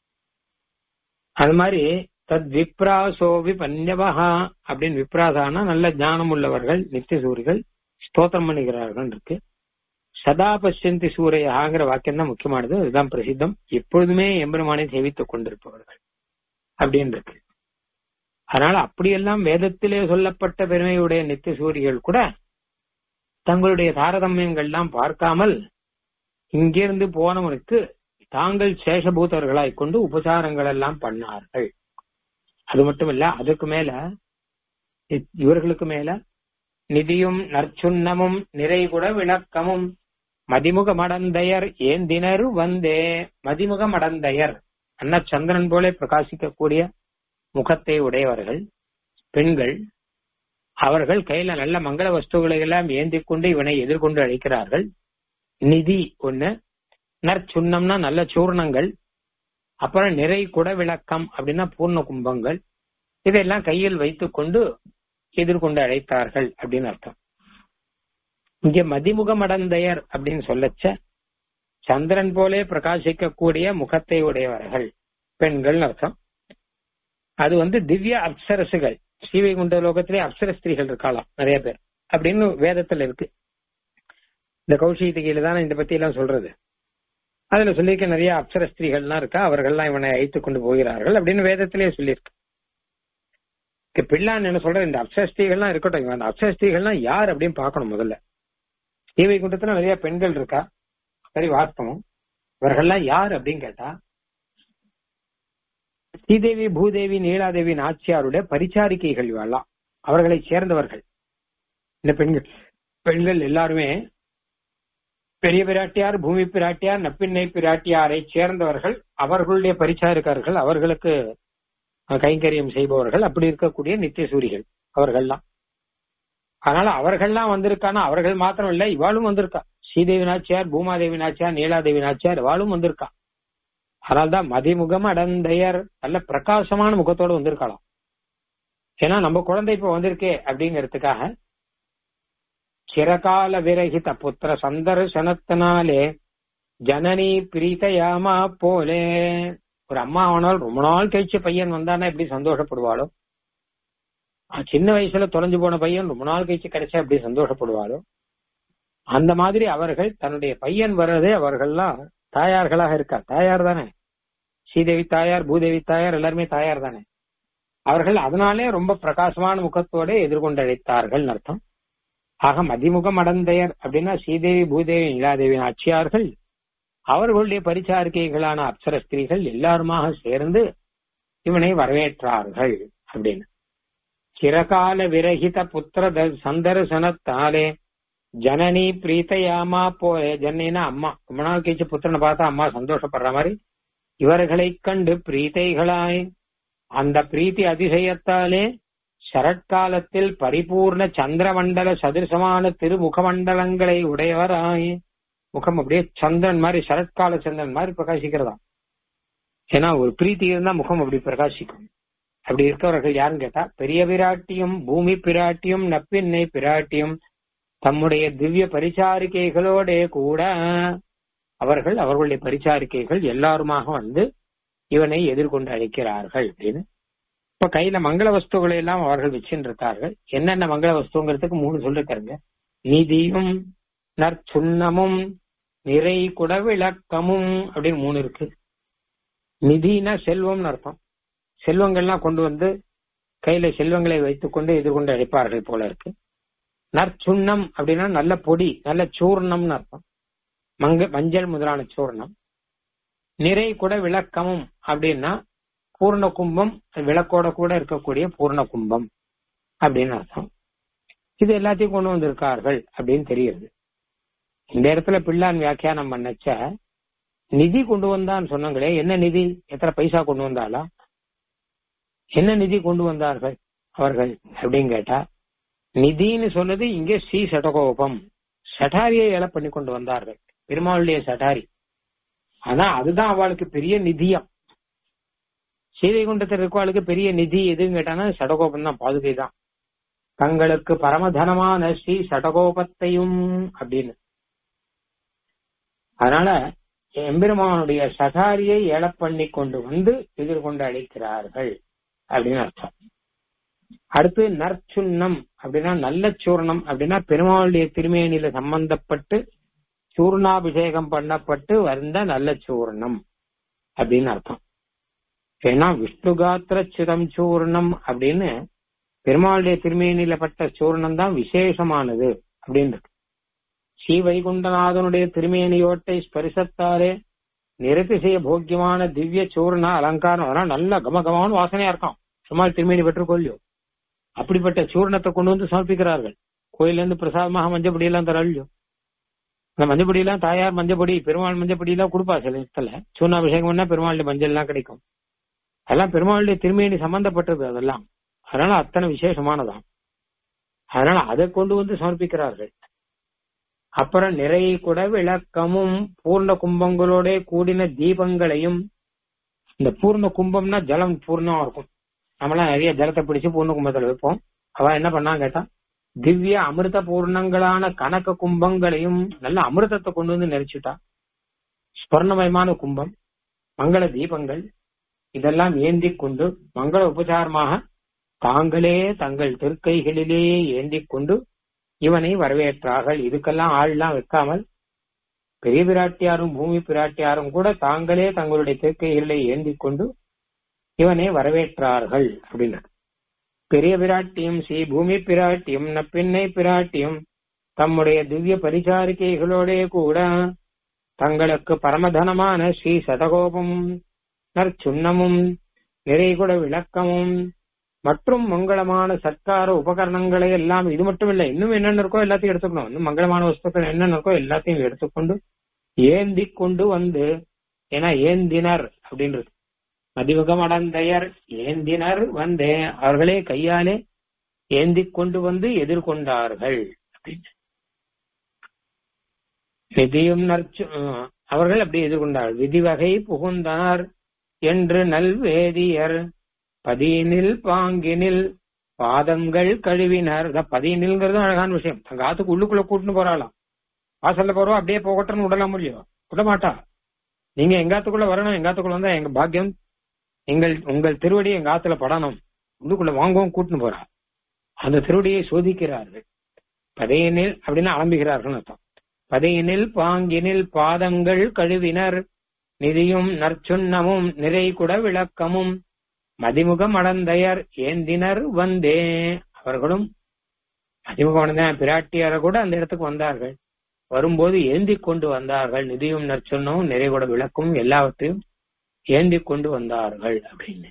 அது மாதிரி தத் விப்ராசோ விபன்யவஹா அப்படின்னு விப்ராசானா நல்ல ஞானம் உள்ளவர்கள் நித்திய சூரிகள் ஸ்தோத்திரம் பண்ணுகிறார்கள் இருக்கு சதா பசியந்தி சூரையாங்கிற வாக்கியம் தான் முக்கியமானது அதுதான் பிரசித்தம் எப்பொழுதுமே எம்பெருமானை சேவித்துக் கொண்டிருப்பவர்கள் அப்படின்னு இருக்கு அதனால அப்படியெல்லாம் வேதத்திலே சொல்லப்பட்ட பெருமையுடைய நித்திய சூரிகள் கூட தங்களுடைய தாரதமியங்கள்லாம் பார்க்காமல் இங்கிருந்து போனவனுக்கு தாங்கள் சேஷபூதர்களாய் கொண்டு உபசாரங்கள் எல்லாம் பண்ணார்கள் அது மட்டும் இல்ல அதுக்கு மேல இவர்களுக்கு மேல நிதியும் நற்சுண்ணமும் நிறைகுட விளக்கமும் மதிமுக மடந்தையர் ஏந்தினர் வந்தே மதிமுக மடந்தையர் அன்ன சந்திரன் போல பிரகாசிக்கக்கூடிய முகத்தை உடையவர்கள் பெண்கள் அவர்கள் கையில நல்ல மங்கள வஸ்துகளை எல்லாம் ஏந்தி கொண்டு இவனை எதிர்கொண்டு அழைக்கிறார்கள் நிதி ஒண்ணு நற்சுண்ணம்னா நல்ல சூர்ணங்கள் அப்புறம் நிறை குட விளக்கம் அப்படின்னா பூர்ண கும்பங்கள் இதெல்லாம் கையில் வைத்துக் கொண்டு எதிர்கொண்டு அழைத்தார்கள் அப்படின்னு அர்த்தம் இங்க மதிமுகம் அடந்தையர் அப்படின்னு சொல்லச்ச சந்திரன் போலே பிரகாசிக்கக்கூடிய முகத்தை உடையவர்கள் பெண்கள் அர்த்தம் அது வந்து திவ்ய அப்சரசுகள் ஸ்ரீவைகுண்ட லோகத்திலே அப்சர ஸ்திரீகள் இருக்கலாம் நிறைய பேர் அப்படின்னு வேதத்துல இருக்கு இந்த கௌஷிகத்துகையில தான் இந்த பத்தி எல்லாம் சொல்றது அதுல சொல்லியிருக்க நிறைய அப்சர ஸ்திரீகள்லாம் இருக்கா அவர்கள்லாம் இவனை அழைத்துக் கொண்டு போகிறார்கள் அப்படின்னு வேதத்திலேயே சொல்லியிருக்கு பிள்ளான் என்ன சொல்ற இந்த அப்சஸ்திகள்லாம் இருக்கட்டும் இவன் அந்த அப்சஸ்திகள்லாம் யார் அப்படின்னு பார்க்கணும் முதல்ல ஸ்ரீவைகுண்டத்துல நிறைய பெண்கள் இருக்கா சரி வாஸ்தவம் இவர்கள்லாம் யார் அப்படின்னு கேட்டா ஸ்ரீதேவி பூதேவி நீலாதேவி நாச்சியாருடைய பரிச்சாரிக்கைகள் இவெல்லாம் அவர்களை சேர்ந்தவர்கள் இந்த பெண்கள் பெண்கள் எல்லாருமே பெரிய பிராட்டியார் பூமி பிராட்டியார் நப்பிண்ணை பிராட்டியாரை சேர்ந்தவர்கள் அவர்களுடைய பரிச்சாரிக்கார்கள் அவர்களுக்கு கைங்கரியம் செய்பவர்கள் அப்படி இருக்கக்கூடிய நித்திய சூரிகள் அவர்கள்லாம் அதனால அவர்கள்லாம் வந்திருக்கானா அவர்கள் மாத்திரம் இல்ல இவாளும் வந்திருக்கா ஸ்ரீதேவி நாச்சியார் பூமாதேவி நாச்சியார் நீலாதேவி நாச்சியார் இவாளும் வந்திருக்கா அதனால்தான் மதிமுகம் அடந்தையர் நல்ல பிரகாசமான முகத்தோடு வந்திருக்கலாம் ஏன்னா நம்ம குழந்தை இப்ப வந்திருக்கே அப்படிங்கிறதுக்காக சிறகால விரகித புத்திர சந்தர்சனத்தினாலே ஜனனி பிரீதயாமா போலே ஒரு அம்மா ஆனால் ரொம்ப நாள் கழிச்சு பையன் வந்தானா எப்படி சந்தோஷப்படுவாளோ சின்ன வயசுல தொலைஞ்சு போன பையன் ரொம்ப நாள் கழிச்சு கிடைச்சா எப்படி சந்தோஷப்படுவாளோ அந்த மாதிரி அவர்கள் தன்னுடைய பையன் வர்றதே அவர்கள்லாம் தாயார்களாக இருக்கா தாயார் தானே ஸ்ரீதேவி தாயார் பூதேவி தாயார் எல்லாருமே தாயார் தானே அவர்கள் அதனாலே ரொம்ப பிரகாசமான முகத்தோட எதிர்கொண்டு அழைத்தார்கள் அர்த்தம் ஆக மதிமுகம் அடந்தையர் அப்படின்னா ஸ்ரீதேவி பூதேவி நீலாதேவி ஆட்சியார்கள் அவர்களுடைய பரிச்சாரிக்கைகளான அப்சர ஸ்திரீகள் எல்லாருமாக சேர்ந்து இவனை வரவேற்றார்கள் அப்படின்னு சிறகால விரகித புத்திர சந்தர்சனத்தாலே ஜனனி பிரீத்தையாமா போலே ஜன்னினா அம்மா ரொம்ப நாள் கழிச்சு புத்திரனை பார்த்தா அம்மா சந்தோஷப்படுற மாதிரி இவர்களை கண்டு பிரீத்தைகளாய் அந்த பிரீத்தி அதிசயத்தாலே சரட்காலத்தில் பரிபூர்ண சந்திரமண்டல சதுரசமான திருமுகமண்டலங்களை உடையவராய் முகம் அப்படியே சந்திரன் மாதிரி சரட்கால சந்திரன் மாதிரி பிரகாசிக்கிறதா ஏன்னா ஒரு பிரீத்தி இருந்தா முகம் அப்படி பிரகாசிக்கும் அப்படி இருக்கவர்கள் யாருன்னு கேட்டா பெரிய பிராட்டியும் பூமி பிராட்டியும் நப்பின்னை பிராட்டியும் தம்முடைய திவ்ய பரிசாரிக்கைகளோட கூட அவர்கள் அவர்களுடைய பரிசாரிக்கைகள் எல்லாருமாக வந்து இவனை எதிர்கொண்டு அழைக்கிறார்கள் அப்படின்னு இப்ப கையில மங்கள வஸ்துகளை எல்லாம் அவர்கள் வச்சுருக்கார்கள் என்னென்ன மங்கள வஸ்துங்கிறதுக்கு மூணு சொல்லிருக்காருங்க நிதியும் நற்சுண்ணமும் நிறை குடவிளக்கமும் அப்படின்னு மூணு இருக்கு நிதினா செல்வம்னு அர்த்தம் செல்வங்கள்லாம் கொண்டு வந்து கையில செல்வங்களை வைத்துக் கொண்டு எதிர்கொண்டு அழைப்பார்கள் போல இருக்கு நற்சுண்ணம் அப்படின்னா நல்ல பொடி நல்ல சூர்ணம்னு அர்த்தம் மங்க மஞ்சள் முதலான சூர்ணம் நிறை கூட விளக்கமும் அப்படின்னா பூர்ண கும்பம் விளக்கோட கூட இருக்கக்கூடிய பூர்ண கும்பம் அப்படின்னு அர்த்தம் இது எல்லாத்தையும் கொண்டு வந்திருக்கார்கள் அப்படின்னு தெரியுது இந்த இடத்துல பிள்ளான் வியாக்கியானம் பண்ணச்ச நிதி கொண்டு வந்தான்னு சொன்னாங்களே என்ன நிதி எத்தனை பைசா கொண்டு வந்தாலா என்ன நிதி கொண்டு வந்தார்கள் அவர்கள் அப்படின்னு கேட்டா நிதின்னு சொன்னது இங்கே ஸ்ரீ சடகோபம் சட்டாரியை ஏல பண்ணி கொண்டு வந்தார்கள் பெருமாளுடைய சட்டாரி ஆனா அதுதான் அவளுக்கு பெரிய நிதியம் ஸ்ரீவைகுண்டத்தில் இருக்கவாளுக்கு பெரிய நிதி எதுன்னு கேட்டானா சடகோபம் தான் பாதுகை தான் தங்களுக்கு பரமதனமான ஸ்ரீ சடகோபத்தையும் அப்படின்னு அதனால எம்பெருமானுடைய சகாரியை ஏல பண்ணி கொண்டு வந்து எதிர்கொண்டு அழைக்கிறார்கள் அப்படின்னு அர்த்தம் அடுத்து நற்சுண்ணம் அப்படின்னா நல்ல சூர்ணம் அப்படின்னா பெருமாளுடைய திருமேனியில சம்பந்தப்பட்டு சூர்ணாபிஷேகம் பண்ணப்பட்டு வந்த நல்ல சூர்ணம் அப்படின்னு அர்த்தம் ஏன்னா விஷ்ணுகாத்திர சிதம் சூர்ணம் அப்படின்னு பெருமாளுடைய திருமேனியில பட்ட சூர்ணம் தான் விசேஷமானது அப்படின்னு ஸ்ரீ வைகுண்டநாதனுடைய திருமேனியோட்டை ஸ்பரிசத்தாலே நிறதிசைய போக்கியமான திவ்ய சூர்ண அலங்காரம் அதெல்லாம் நல்ல கமகமான வாசனையா இருக்கும் சும்மா திருமேனி பெற்றுக்கொள்ளியோ அப்படிப்பட்ட சூர்ணத்தை கொண்டு வந்து சமர்ப்பிக்கிறார்கள் கோயில இருந்து பிரசாதமாக மஞ்சப்பொடி எல்லாம் தரல்லையோ அந்த மஞ்சப்பொடி எல்லாம் தாயார் மஞ்சப்பொடி பெருமாள் மஞ்சப்பொடி எல்லாம் கொடுப்பா சில இடத்துல சூர்ணாபிஷேகம் பண்ணா பெருமாளுடைய மஞ்சள் எல்லாம் கிடைக்கும் அதெல்லாம் பெருமாளுடைய திருமேனி சம்பந்தப்பட்டது அதெல்லாம் அதனால அத்தனை விசேஷமானதாம் அதனால அதை கொண்டு வந்து சமர்ப்பிக்கிறார்கள் அப்புறம் நிறைய கூட விளக்கமும் பூர்ண கும்பங்களோட கூடின தீபங்களையும் இந்த பூர்ண கும்பம்னா ஜலம் பூர்ணமா இருக்கும் நம்மளாம் நிறைய ஜலத்தை பிடிச்சு பூர்ண கும்பத்துல வைப்போம் அவ என்ன பண்ணா கேட்டா திவ்ய அமிர்த பூர்ணங்களான கணக்க கும்பங்களையும் நல்ல அமிர்தத்தை கொண்டு வந்து நெரிச்சுட்டா ஸ்வர்ணமயமான கும்பம் மங்கள தீபங்கள் இதெல்லாம் ஏந்தி கொண்டு மங்கள உபசாரமாக தாங்களே தங்கள் திருக்கைகளிலே ஏந்தி கொண்டு இவனை வரவேற்றார்கள் இதுக்கெல்லாம் ஆள்லாம் வைக்காமல் பெரிய பிராட்டியாரும் பூமி பிராட்டியாரும் கூட தாங்களே தங்களுடைய திருக்கைகளை ஏந்தி கொண்டு இவனை வரவேற்றார்கள் அப்படின்னு பெரிய பிராட்டியும் ஸ்ரீ பூமி பிராட்டியும் நப்பிண்ணை பிராட்டியும் தம்முடைய திவ்ய பரிசாரிக்கைகளோட கூட தங்களுக்கு பரமதனமான ஸ்ரீ சதகோபம் நற்சுண்ணமும் நிறைகுட விளக்கமும் மற்றும் மங்களமான சத்கார உபகரணங்களை எல்லாம் இது மட்டும் இல்ல இன்னும் என்னென்ன இருக்கோ எல்லாத்தையும் எடுத்துக்கணும் இன்னும் மங்களமான வஸ்துக்கள் என்னென்ன இருக்கோ எல்லாத்தையும் எடுத்துக்கொண்டு ஏந்தி கொண்டு வந்து ஏன்னா ஏந்தினர் அப்படின்றது மதிமுகம் அடந்தையர் ஏந்தினர் வந்தே அவர்களே கையாலே ஏந்தி கொண்டு வந்து எதிர்கொண்டார்கள் அப்படின்னு நிதியும் நற்சு அவர்கள் அப்படி எதிர்கொண்டார்கள் விதிவகை புகுந்தார் என்று நல்வேதியர் பதியினில் பாங்கினில் பாதங்கள் கழுவினர் பதியினில்ங்கிறது அழகான விஷயம் தங்க ஆத்துக்கு உள்ளுக்குள்ள கூட்டுன்னு போறாளாம் வாசல்ல போறோம் அப்படியே போகட்டும்னு விடலாம் முடியும் விட மாட்டா நீங்க எங்காத்துக்குள்ள வரணும் எங்காத்துக்குள்ள வந்தா எங்க பாக்கியம் எங்கள் உங்கள் திருவடி எங்க ஆத்துல படணும் உள்ளுக்குள்ள வாங்கவும் கூட்டுன்னு போறா அந்த திருவடியை சோதிக்கிறார்கள் பதையனில் அப்படின்னு ஆரம்பிக்கிறார்கள் அர்த்தம் பதையனில் பாங்கினில் பாதங்கள் கழுவினர் நிதியும் நற்சுண்ணமும் நிறை குட விளக்கமும் மதிமுகம் அடந்தையர் ஏந்தினர் வந்தே அவர்களும் மதிமுகம் அடந்த பிராட்டியார கூட அந்த இடத்துக்கு வந்தார்கள் வரும்போது ஏந்தி கொண்டு வந்தார்கள் நிதியும் நற்சொன்னும் நிறைகுட விளக்கும் எல்லாவற்றையும் ஏந்தி கொண்டு வந்தார்கள் அப்படின்னு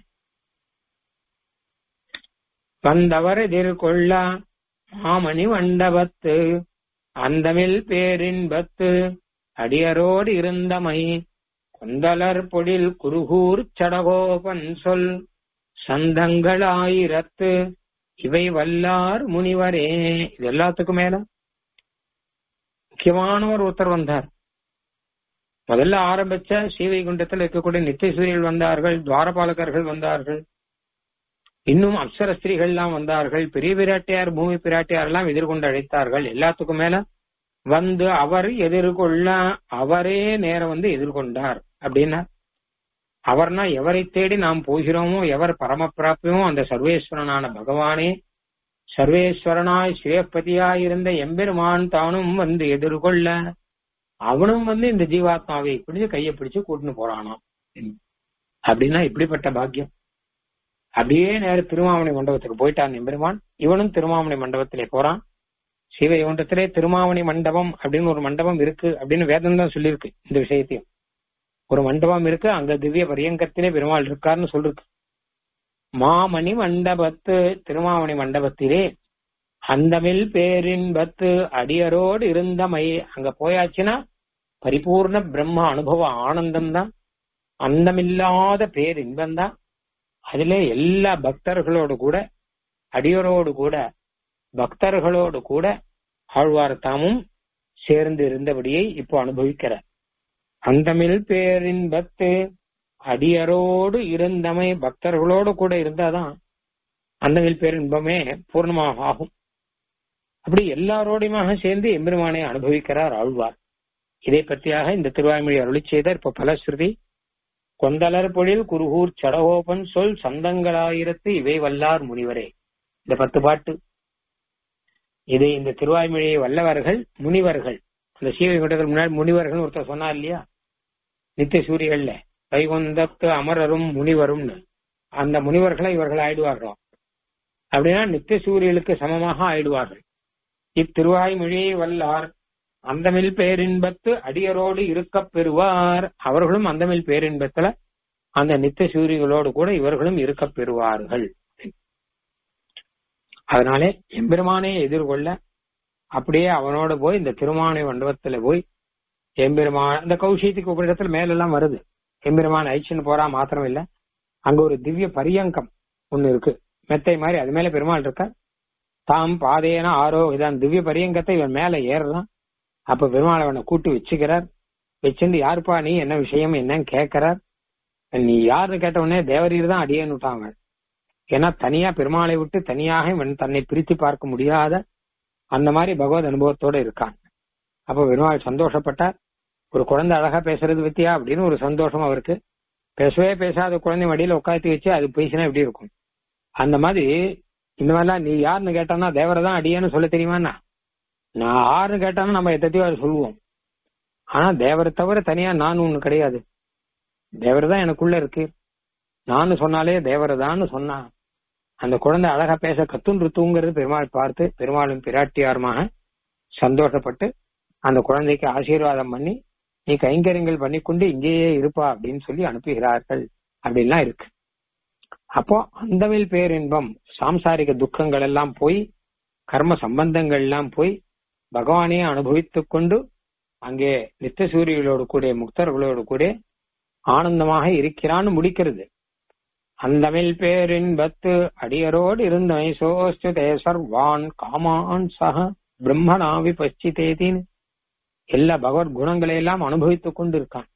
வந்தவர் எதிர்கொள்ள மாமணி மண்டபத்து அந்தமில் பேரின்பத்து அடியரோடு இருந்தமை கொந்தலர் பொழில் குருகூர் சடகோபன் சொல் சந்தங்களாயிரத்து இவை வல்லார் முனிவரே இது எல்லாத்துக்கும் மேல முக்கியமானவர் ஒருத்தர் வந்தார் முதல்ல ஆரம்பிச்ச ஸ்ரீவைகுண்டத்தில் இருக்கக்கூடிய நித்தியசூரியர்கள் வந்தார்கள் துவாரபாலகர்கள் வந்தார்கள் இன்னும் அப்சர ஸ்திரீகள் எல்லாம் வந்தார்கள் பெரிய பிராட்டியார் பூமி பிராட்டியார் எல்லாம் எதிர்கொண்டு அழைத்தார்கள் எல்லாத்துக்கும் மேல வந்து அவர் எதிர்கொள்ள அவரே நேரம் வந்து எதிர்கொண்டார் அப்படின்னா அவர்னா எவரை தேடி நாம் போகிறோமோ எவர் பரமபிராப்பியமோ அந்த சர்வேஸ்வரனான பகவானே சர்வேஸ்வரனாய் சிவபதியாய் இருந்த எம்பெருமான் தானும் வந்து எதிர்கொள்ள அவனும் வந்து இந்த ஜீவாத்மாவை பிடிச்சு கையை பிடிச்சு கூட்டின்னு போறானாம் அப்படின்னா இப்படிப்பட்ட பாக்கியம் அப்படியே நேர திருமாமணி மண்டபத்துக்கு போயிட்டான் எம்பெருமான் இவனும் திருமாமணி மண்டபத்திலே போறான் சிவகுண்டத்திலே திருமாமணி மண்டபம் அப்படின்னு ஒரு மண்டபம் இருக்கு அப்படின்னு வேதம் தான் சொல்லியிருக்கு இந்த விஷயத்தையும் ஒரு மண்டபம் இருக்கு அங்க திவ்ய பரியங்கத்திலே பெருமாள் இருக்காருன்னு சொல்லிருக்கு மாமணி மண்டபத்து திருமாமணி மண்டபத்திலே அந்தமில் பேரின்பத்து அடியரோடு இருந்தமை அங்க போயாச்சுன்னா பரிபூர்ண பிரம்ம அனுபவ ஆனந்தம் தான் அந்தமில்லாத பேரின்பம் தான் அதுல எல்லா பக்தர்களோடு கூட அடியரோடு கூட பக்தர்களோடு கூட ஆழ்வார் தாமும் சேர்ந்து இருந்தபடியை இப்போ அனுபவிக்கிறார் அந்தமில் பேரின்பத்து அடியரோடு இருந்தமை பக்தர்களோடு கூட இருந்தாதான் அந்தமில் பேரின்பமே பூர்ணமாக ஆகும் அப்படி எல்லாரோடையுமாக சேர்ந்து எம்பெருமானை அனுபவிக்கிறார் ஆழ்வார் இதை பற்றியாக இந்த திருவாய்மொழி அருளி செய்தார் இப்ப பலஸ்ருதி கொந்தலர் பொழில் குருகூர் சடகோபன் சொல் சந்தங்களாயிரத்து இவை வல்லார் முனிவரே இந்த பத்து பாட்டு இதை இந்த திருவாய்மொழியை வல்லவர்கள் முனிவர்கள் அந்த சீவைகுண்டத்தில் முன்னாடி முனிவர்கள் ஒருத்தர் சொன்னார் இல்லையா நித்திய சூரியகள்ல வைகுந்தத்து அமரரும் முனிவரும்னு அந்த முனிவர்களை இவர்கள் ஆயிடுவார்களாம் அப்படின்னா நித்திய சூரியலுக்கு சமமாக ஆயிடுவார்கள் இத்திருவாய்மொழியை வல்லார் அந்தமில் பேரின்பத்து அடியரோடு இருக்க பெறுவார் அவர்களும் அந்தமில் பேரின்பத்துல அந்த நித்திய சூரியகளோடு கூட இவர்களும் இருக்க பெறுவார்கள் அதனாலே எம்பெருமானை எதிர்கொள்ள அப்படியே அவனோட போய் இந்த திருமானை மண்டபத்துல போய் எம்பெருமான் இந்த கௌஷியத்துக்கு உபரிடத்துல மேலெல்லாம் வருது எம்பெருமான் ஐச்சுன்னு போறா மாத்திரம் இல்ல அங்க ஒரு திவ்ய பரியங்கம் ஒண்ணு இருக்கு மெத்தை மாதிரி அது மேல பெருமாள் இருக்க தாம் பாதையன ஆரோ இதான் திவ்ய பரியங்கத்தை இவன் மேல ஏறலாம் அப்ப பெருமாள் அவனை கூட்டு வச்சுக்கிறார் வச்சிருந்து யாருப்பா நீ என்ன விஷயம் என்னன்னு கேட்கிறார் நீ யாருன்னு கேட்ட உடனே தேவரீர் தான் அடியேன்னு விட்டாங்க ஏன்னா தனியா பெருமாளை விட்டு தனியாக இவன் தன்னை பிரித்து பார்க்க முடியாத அந்த மாதிரி பகவத் அனுபவத்தோட இருக்கான் அப்ப பெருமாள் சந்தோஷப்பட்டார் ஒரு குழந்தை அழகா பேசுறது பத்தியா அப்படின்னு ஒரு சந்தோஷம் அவருக்கு பேசவே பேசாத குழந்தை மடியில உட்காந்து வச்சு அது பேசினா எப்படி இருக்கும் அந்த மாதிரி இந்த மாதிரிலாம் நீ யாருன்னு கேட்டானா தேவரை தான் அடியேன்னு சொல்ல தெரியுமாண்ணா நான் ஆறுன்னு கேட்டானா நம்ம எத்தையோ அதை சொல்லுவோம் ஆனா தேவரை தவிர தனியா நான் ஒண்ணு கிடையாது தேவர் தான் எனக்குள்ள இருக்கு நானு சொன்னாலே தேவரை தான் சொன்னா அந்த குழந்தை அழகா பேச கத்துன்று தூங்குறது பெருமாள் பார்த்து பெருமாளும் பிராட்டியாருமாக சந்தோஷப்பட்டு அந்த குழந்தைக்கு ஆசீர்வாதம் பண்ணி நீ கைங்கரியங்கள் பண்ணிக்கொண்டு இங்கேயே இருப்பா அப்படின்னு சொல்லி அனுப்புகிறார்கள் அப்படின்லாம் இருக்கு அப்போ அந்தமில் பேரின்பம் சாம்சாரிக துக்கங்கள் எல்லாம் போய் கர்ம சம்பந்தங்கள் எல்லாம் போய் பகவானே அனுபவித்துக் கொண்டு அங்கே நித்திய சூரியர்களோடு கூட முக்தர்களோடு கூட ஆனந்தமாக இருக்கிறான்னு முடிக்கிறது அந்தமில் பேரின்பத்து அடியரோடு இருந்தமை சோஸ்துதே சர்வான் காமான் சக பிரம்மனாவி பச்சிதேதின்னு எல்லா பகவத் குணங்களை எல்லாம் அனுபவித்துக் கொண்டு இருக்கான்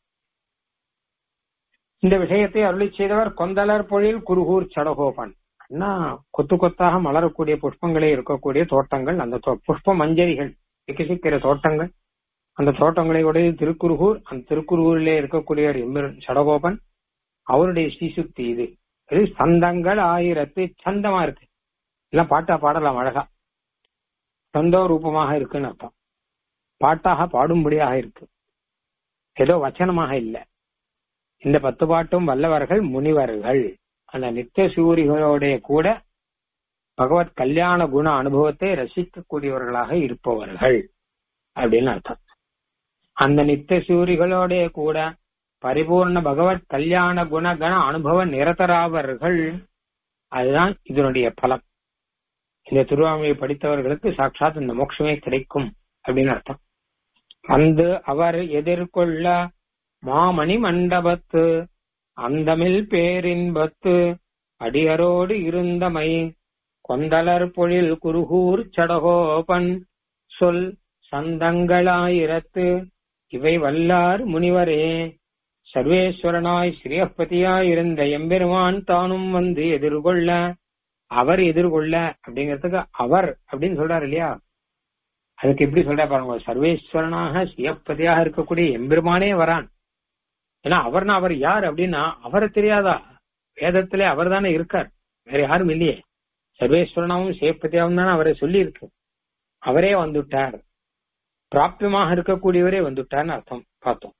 இந்த விஷயத்தை அருளி செய்தவர் கொந்தலர் பொழில் குருகூர் சடகோபன் அண்ணா கொத்து கொத்தாக மலரக்கூடிய புஷ்பங்களே இருக்கக்கூடிய தோட்டங்கள் அந்த புஷ்ப மஞ்சரிகள் விகசிக்கிற தோட்டங்கள் அந்த தோட்டங்களை உடைய திருக்குறுகூர் அந்த திருக்குறுகூரிலே இருக்கக்கூடிய எம்பெரு சடகோபன் அவருடைய ஸ்ரீசுக்தி இது இது சந்தங்கள் ஆயிரத்து சந்தமா இருக்கு எல்லாம் பாட்டா பாடலாம் அழகா சந்தோ ரூபமாக இருக்குன்னு அர்த்தம் பாட்டாக பாடும்படியாக இருக்கு ஏதோ வச்சனமாக இல்ல இந்த பத்து பாட்டும் வல்லவர்கள் முனிவர்கள் அந்த நித்திய சூரிகளோடைய கூட பகவத் கல்யாண குண அனுபவத்தை ரசிக்கக்கூடியவர்களாக இருப்பவர்கள் அப்படின்னு அர்த்தம் அந்த நித்திய சூரிகளோடைய கூட பரிபூர்ண பகவத் கல்யாண குண கண அனுபவ நிரதராவர்கள் அதுதான் இதனுடைய பலம் இந்த திருவாமையை படித்தவர்களுக்கு சாட்சாத் இந்த மோட்சமே கிடைக்கும் அப்படின்னு அர்த்தம் வந்து அவர் எதிர்கொள்ள மாமணி மண்டபத்து அந்தமில் பேரின்பத்து அடியரோடு இருந்தமை கொந்தலர் பொழில் குருகூர் சடகோபன் சொல் சந்தங்களாயிரத்து இவை வல்லார் முனிவரே சர்வேஸ்வரனாய் ஸ்ரீயப்பதியாய் இருந்த எம்பெருமான் தானும் வந்து எதிர்கொள்ள அவர் எதிர்கொள்ள அப்படிங்கிறதுக்கு அவர் அப்படின்னு சொல்றாரு இல்லையா அதுக்கு எப்படி சொல்ற பாருங்க சர்வேஸ்வரனாக ஸ்ரீயப்பதியாக இருக்கக்கூடிய எம்பெருமானே வரான் ஏன்னா அவர்னா அவர் யார் அப்படின்னா அவரை தெரியாதா வேதத்திலே அவர் தானே இருக்கார் வேற யாரும் இல்லையே சர்வேஸ்வரனாவும் சேப்பதியாவும் தானே அவரை சொல்லி இருக்கு அவரே வந்துட்டார் பிராப்தியமாக இருக்கக்கூடியவரே வந்துட்டார்னு அர்த்தம் பார்த்தோம்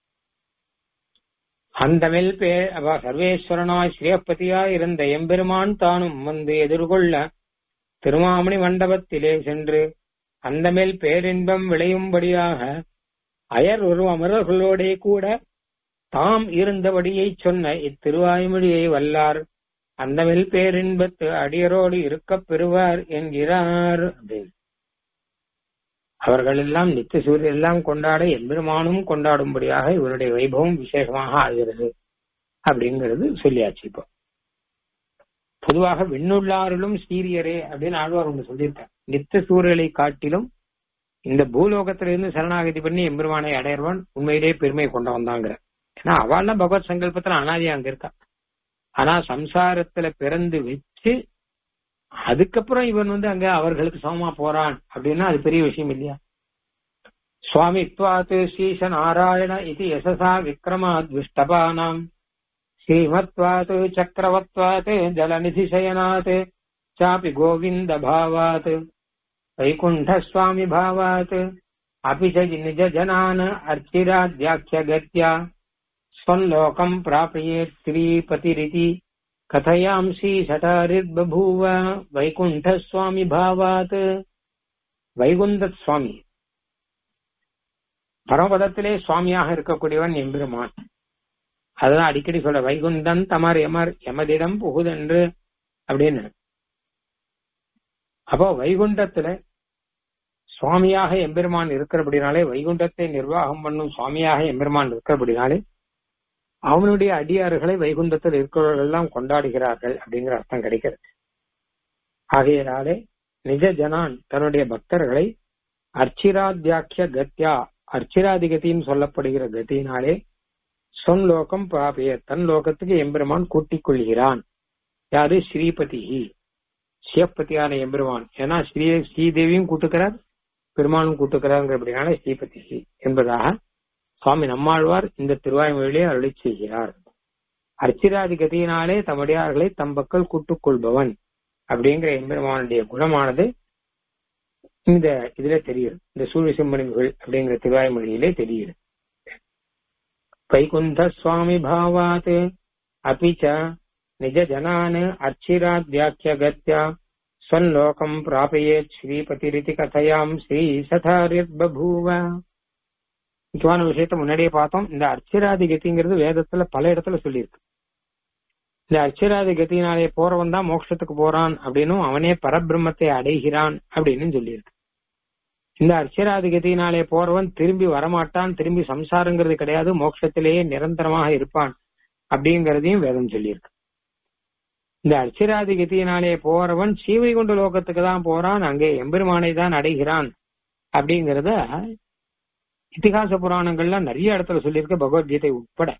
அந்த மேல் பே அவ சர்வேஸ்வரனாய் ஸ்ரீயப்பதியாய் இருந்த எம்பெருமான் தானும் வந்து எதிர்கொள்ள திருமாமணி மண்டபத்திலே சென்று அந்த மேல் பேரின்பம் விளையும்படியாக அயர் ஒரு அமரர்களோடே கூட தாம் இருந்தபடியை சொன்ன இத்திருவாய்மொழியை வல்லார் அந்த மேல் பேரின்பத்து அடியரோடு இருக்கப் பெறுவார் என்கிறார் அப்படின்னு அவர்கள் எல்லாம் நித்திய சூரியன் எல்லாம் கொண்டாட எம்பெருமானும் கொண்டாடும்படியாக இவருடைய வைபவம் விசேஷமாக ஆகிறது அப்படிங்கிறது சொல்லியாச்சு இப்போ பொதுவாக விண்ணுள்ளாரிலும் சீரியரே அப்படின்னு ஆழ்வார் ஒன்று சொல்லியிருக்கார் நித்திய சூரியலை காட்டிலும் இந்த பூலோகத்திலிருந்து சரணாகதி பண்ணி எம்பெருமானை அடையறவன் உண்மையிலேயே பெருமை கொண்டவன் தாங்கிற ஏன்னா அவள்லாம் பகவத் சங்கல்பத்துல அனாதியா அங்க இருக்கா ஆனா சம்சாரத்துல பிறந்து வச்சு அதுக்கப்புறம் இவன் வந்து அங்க அவர்களுக்கு சமமா போறான் அப்படின்னா அது பெரிய விஷயம் இல்லையா சுவாமித்வாத் ஸ்ரீஷ நாராயண இது யசசா விக்ரமாத் விஷ்டபானாம் ஸ்ரீமத்வாத் சக்கரவத்வாத் ஜலநிதிசயனாத் சாபி கோவிந்த பாவாத் வைகுண்ட சுவாமி பாவாத் अपि च निज जनान् अर्चिराद्याख्यगत्या स्वल्लोकम् प्रापयेत् श्रीपतिरिति कथयांसि सटारिर्बभूव வைகுண்டசுவாமி பாவாத் வைகுந்த சுவாமி பரமபதத்திலே சுவாமியாக இருக்கக்கூடியவன் எம்பெருமான் அதுதான் அடிக்கடி சொல்ற வைகுந்தன் தமர் எமர் எமதிடம் புகுதென்று அப்படின்னு அப்போ வைகுண்டத்துல சுவாமியாக எம்பெருமான் இருக்கிறபடினாலே வைகுண்டத்தை நிர்வாகம் பண்ணும் சுவாமியாக எம்பெருமான் இருக்கிறபடினாலே அவனுடைய அடியார்களை வைகுண்டத்தில் இருக்கிறவர்கள் எல்லாம் கொண்டாடுகிறார்கள் அப்படிங்கிற அர்த்தம் கிடைக்கிறது ஆகையினாலே நிஜ ஜனான் தன்னுடைய பக்தர்களை அர்ச்சிராத்தியாக்கிய கத்யா அர்ச்சிராதி கத்தின்னு சொல்லப்படுகிற கத்தியினாலே சொன் லோகம் பிராபிய தன் லோகத்துக்கு எம்பெருமான் கூட்டிக் கொள்கிறான் யாரு ஸ்ரீபதி சிவப்பதியான எம்பெருமான் ஏன்னா ஸ்ரீ ஸ்ரீதேவியும் கூட்டுக்கிறார் பெருமானும் கூட்டுக்கிறாங்கிறபடினால ஸ்ரீபதி என்பதாக சுவாமி நம்மாழ்வார் இந்த திருவாய்மொழியிலே அருளி செய்கிறார் அர்ச்சிராதி கதியினாலே தமடியார்களை தம் பக்கல் கூட்டுக் கொள்பவன் அப்படிங்கிற எம்பெருமானுடைய குணமானது இந்த இதுல தெரியுது இந்த சூரிய சிம்மணிகள் அப்படிங்கிற திருவாய்மொழியிலே தெரியுது வைகுந்த சுவாமி பாவாத் அபிச்ச நிஜ ஜனான் அர்ச்சிராத்யாக்கிய கத்யா ஸ்வல்லோகம் பிராபயேத் ஸ்ரீபதிரிதி கதையாம் ஸ்ரீ சதாரித் பபூவ முக்கியமான விஷயத்த முன்னாடியே பார்த்தோம் இந்த அர்ச்சராதி கதிங்கிறது வேதத்துல பல இடத்துல சொல்லியிருக்கு இந்த அர்ச்சராதி கத்தினாலே போறவன் தான் மோட்சத்துக்கு போறான் அப்படின்னும் அவனே பரபிரம்மத்தை அடைகிறான் அப்படின்னு சொல்லியிருக்கு இந்த அர்ச்சராதி கத்தினாலே போறவன் திரும்பி வரமாட்டான் திரும்பி சம்சாரங்கிறது கிடையாது மோட்சத்திலேயே நிரந்தரமாக இருப்பான் அப்படிங்கறதையும் வேதம் சொல்லியிருக்கு இந்த அர்ச்சராதி கத்தியினாலே போறவன் சீவைகுண்ட லோகத்துக்கு தான் போறான் அங்கே எம்பெருமானை தான் அடைகிறான் அப்படிங்கறத இத்திகாச புராணங்கள்ல நிறைய இடத்துல சொல்லியிருக்க பகவத்கீதை உட்பட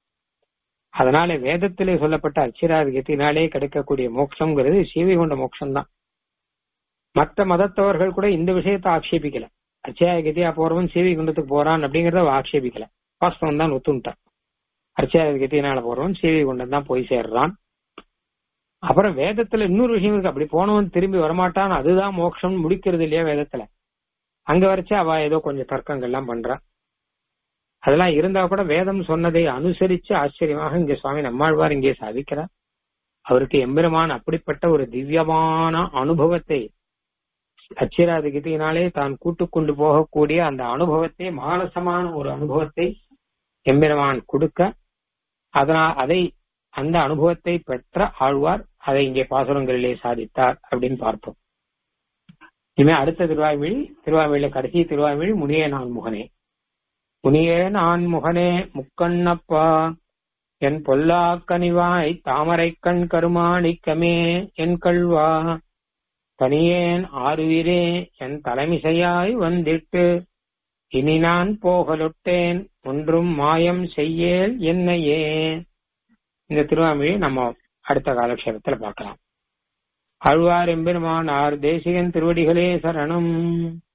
அதனால வேதத்திலே சொல்லப்பட்ட அச்சிராதிகத்தினாலே கிடைக்கக்கூடிய மோட்சம்ங்கிறது சீவைகுண்ட மோட்சம் தான் மற்ற மதத்தவர்கள் கூட இந்த விஷயத்தை ஆட்சேபிக்கல அச்சயாகதியா போறவன் சீவைகுண்டத்துக்கு போறான் அப்படிங்கறத ஆட்சேபிக்கல வாஸ்தவம் தான் ஒத்துட்டான் அர்ச்சயாகத்தினால போறவன் சீவைகுண்டம் தான் போய் சேர்றான் அப்புறம் வேதத்துல இன்னொரு விஷயம் இருக்கு அப்படி போனவன் திரும்பி வரமாட்டான் அதுதான் மோட்சம் முடிக்கிறது இல்லையா வேதத்துல அங்க வரைச்சு அவ ஏதோ கொஞ்சம் தர்க்கங்கள்லாம் பண்றா அதெல்லாம் இருந்தா கூட வேதம் சொன்னதை அனுசரிச்சு ஆச்சரியமாக இங்க சுவாமி நம்மாழ்வார் இங்கே சாதிக்கிறார் அவருக்கு எம்பெருமான் அப்படிப்பட்ட ஒரு திவ்யமான அனுபவத்தை அச்சிராதிகத்தினாலே தான் கூட்டு கொண்டு போகக்கூடிய அந்த அனுபவத்தை மானசமான ஒரு அனுபவத்தை எம்பெருமான் கொடுக்க அதனால் அதை அந்த அனுபவத்தை பெற்ற ஆழ்வார் அதை இங்கே பாசுரங்களிலே சாதித்தார் அப்படின்னு பார்ப்போம் இனிமே அடுத்த திருவாய்மொழி திருவாய்மொழியில கடைசி திருவாய்மொழி முனியே நான் முகனே முனியே நான் முகனே முக்கண்ணப்பா என் பொல்லா கனிவாய் தாமரை கண் கருமாணிக்கமே என் கல்வா தனியேன் ஆறுயிரே என் தலைமிசையாய் வந்திட்டு இனி நான் போகலொட்டேன் ஒன்றும் மாயம் செய்யேல் என்னையே இந்த திருவாமொழியை நம்ம அடுத்த காலக்ஷேபத்துல பார்க்கலாம் ஆழ்வார் எம்பெருமானார் தேசிகன் திருவடிகளே சரணம்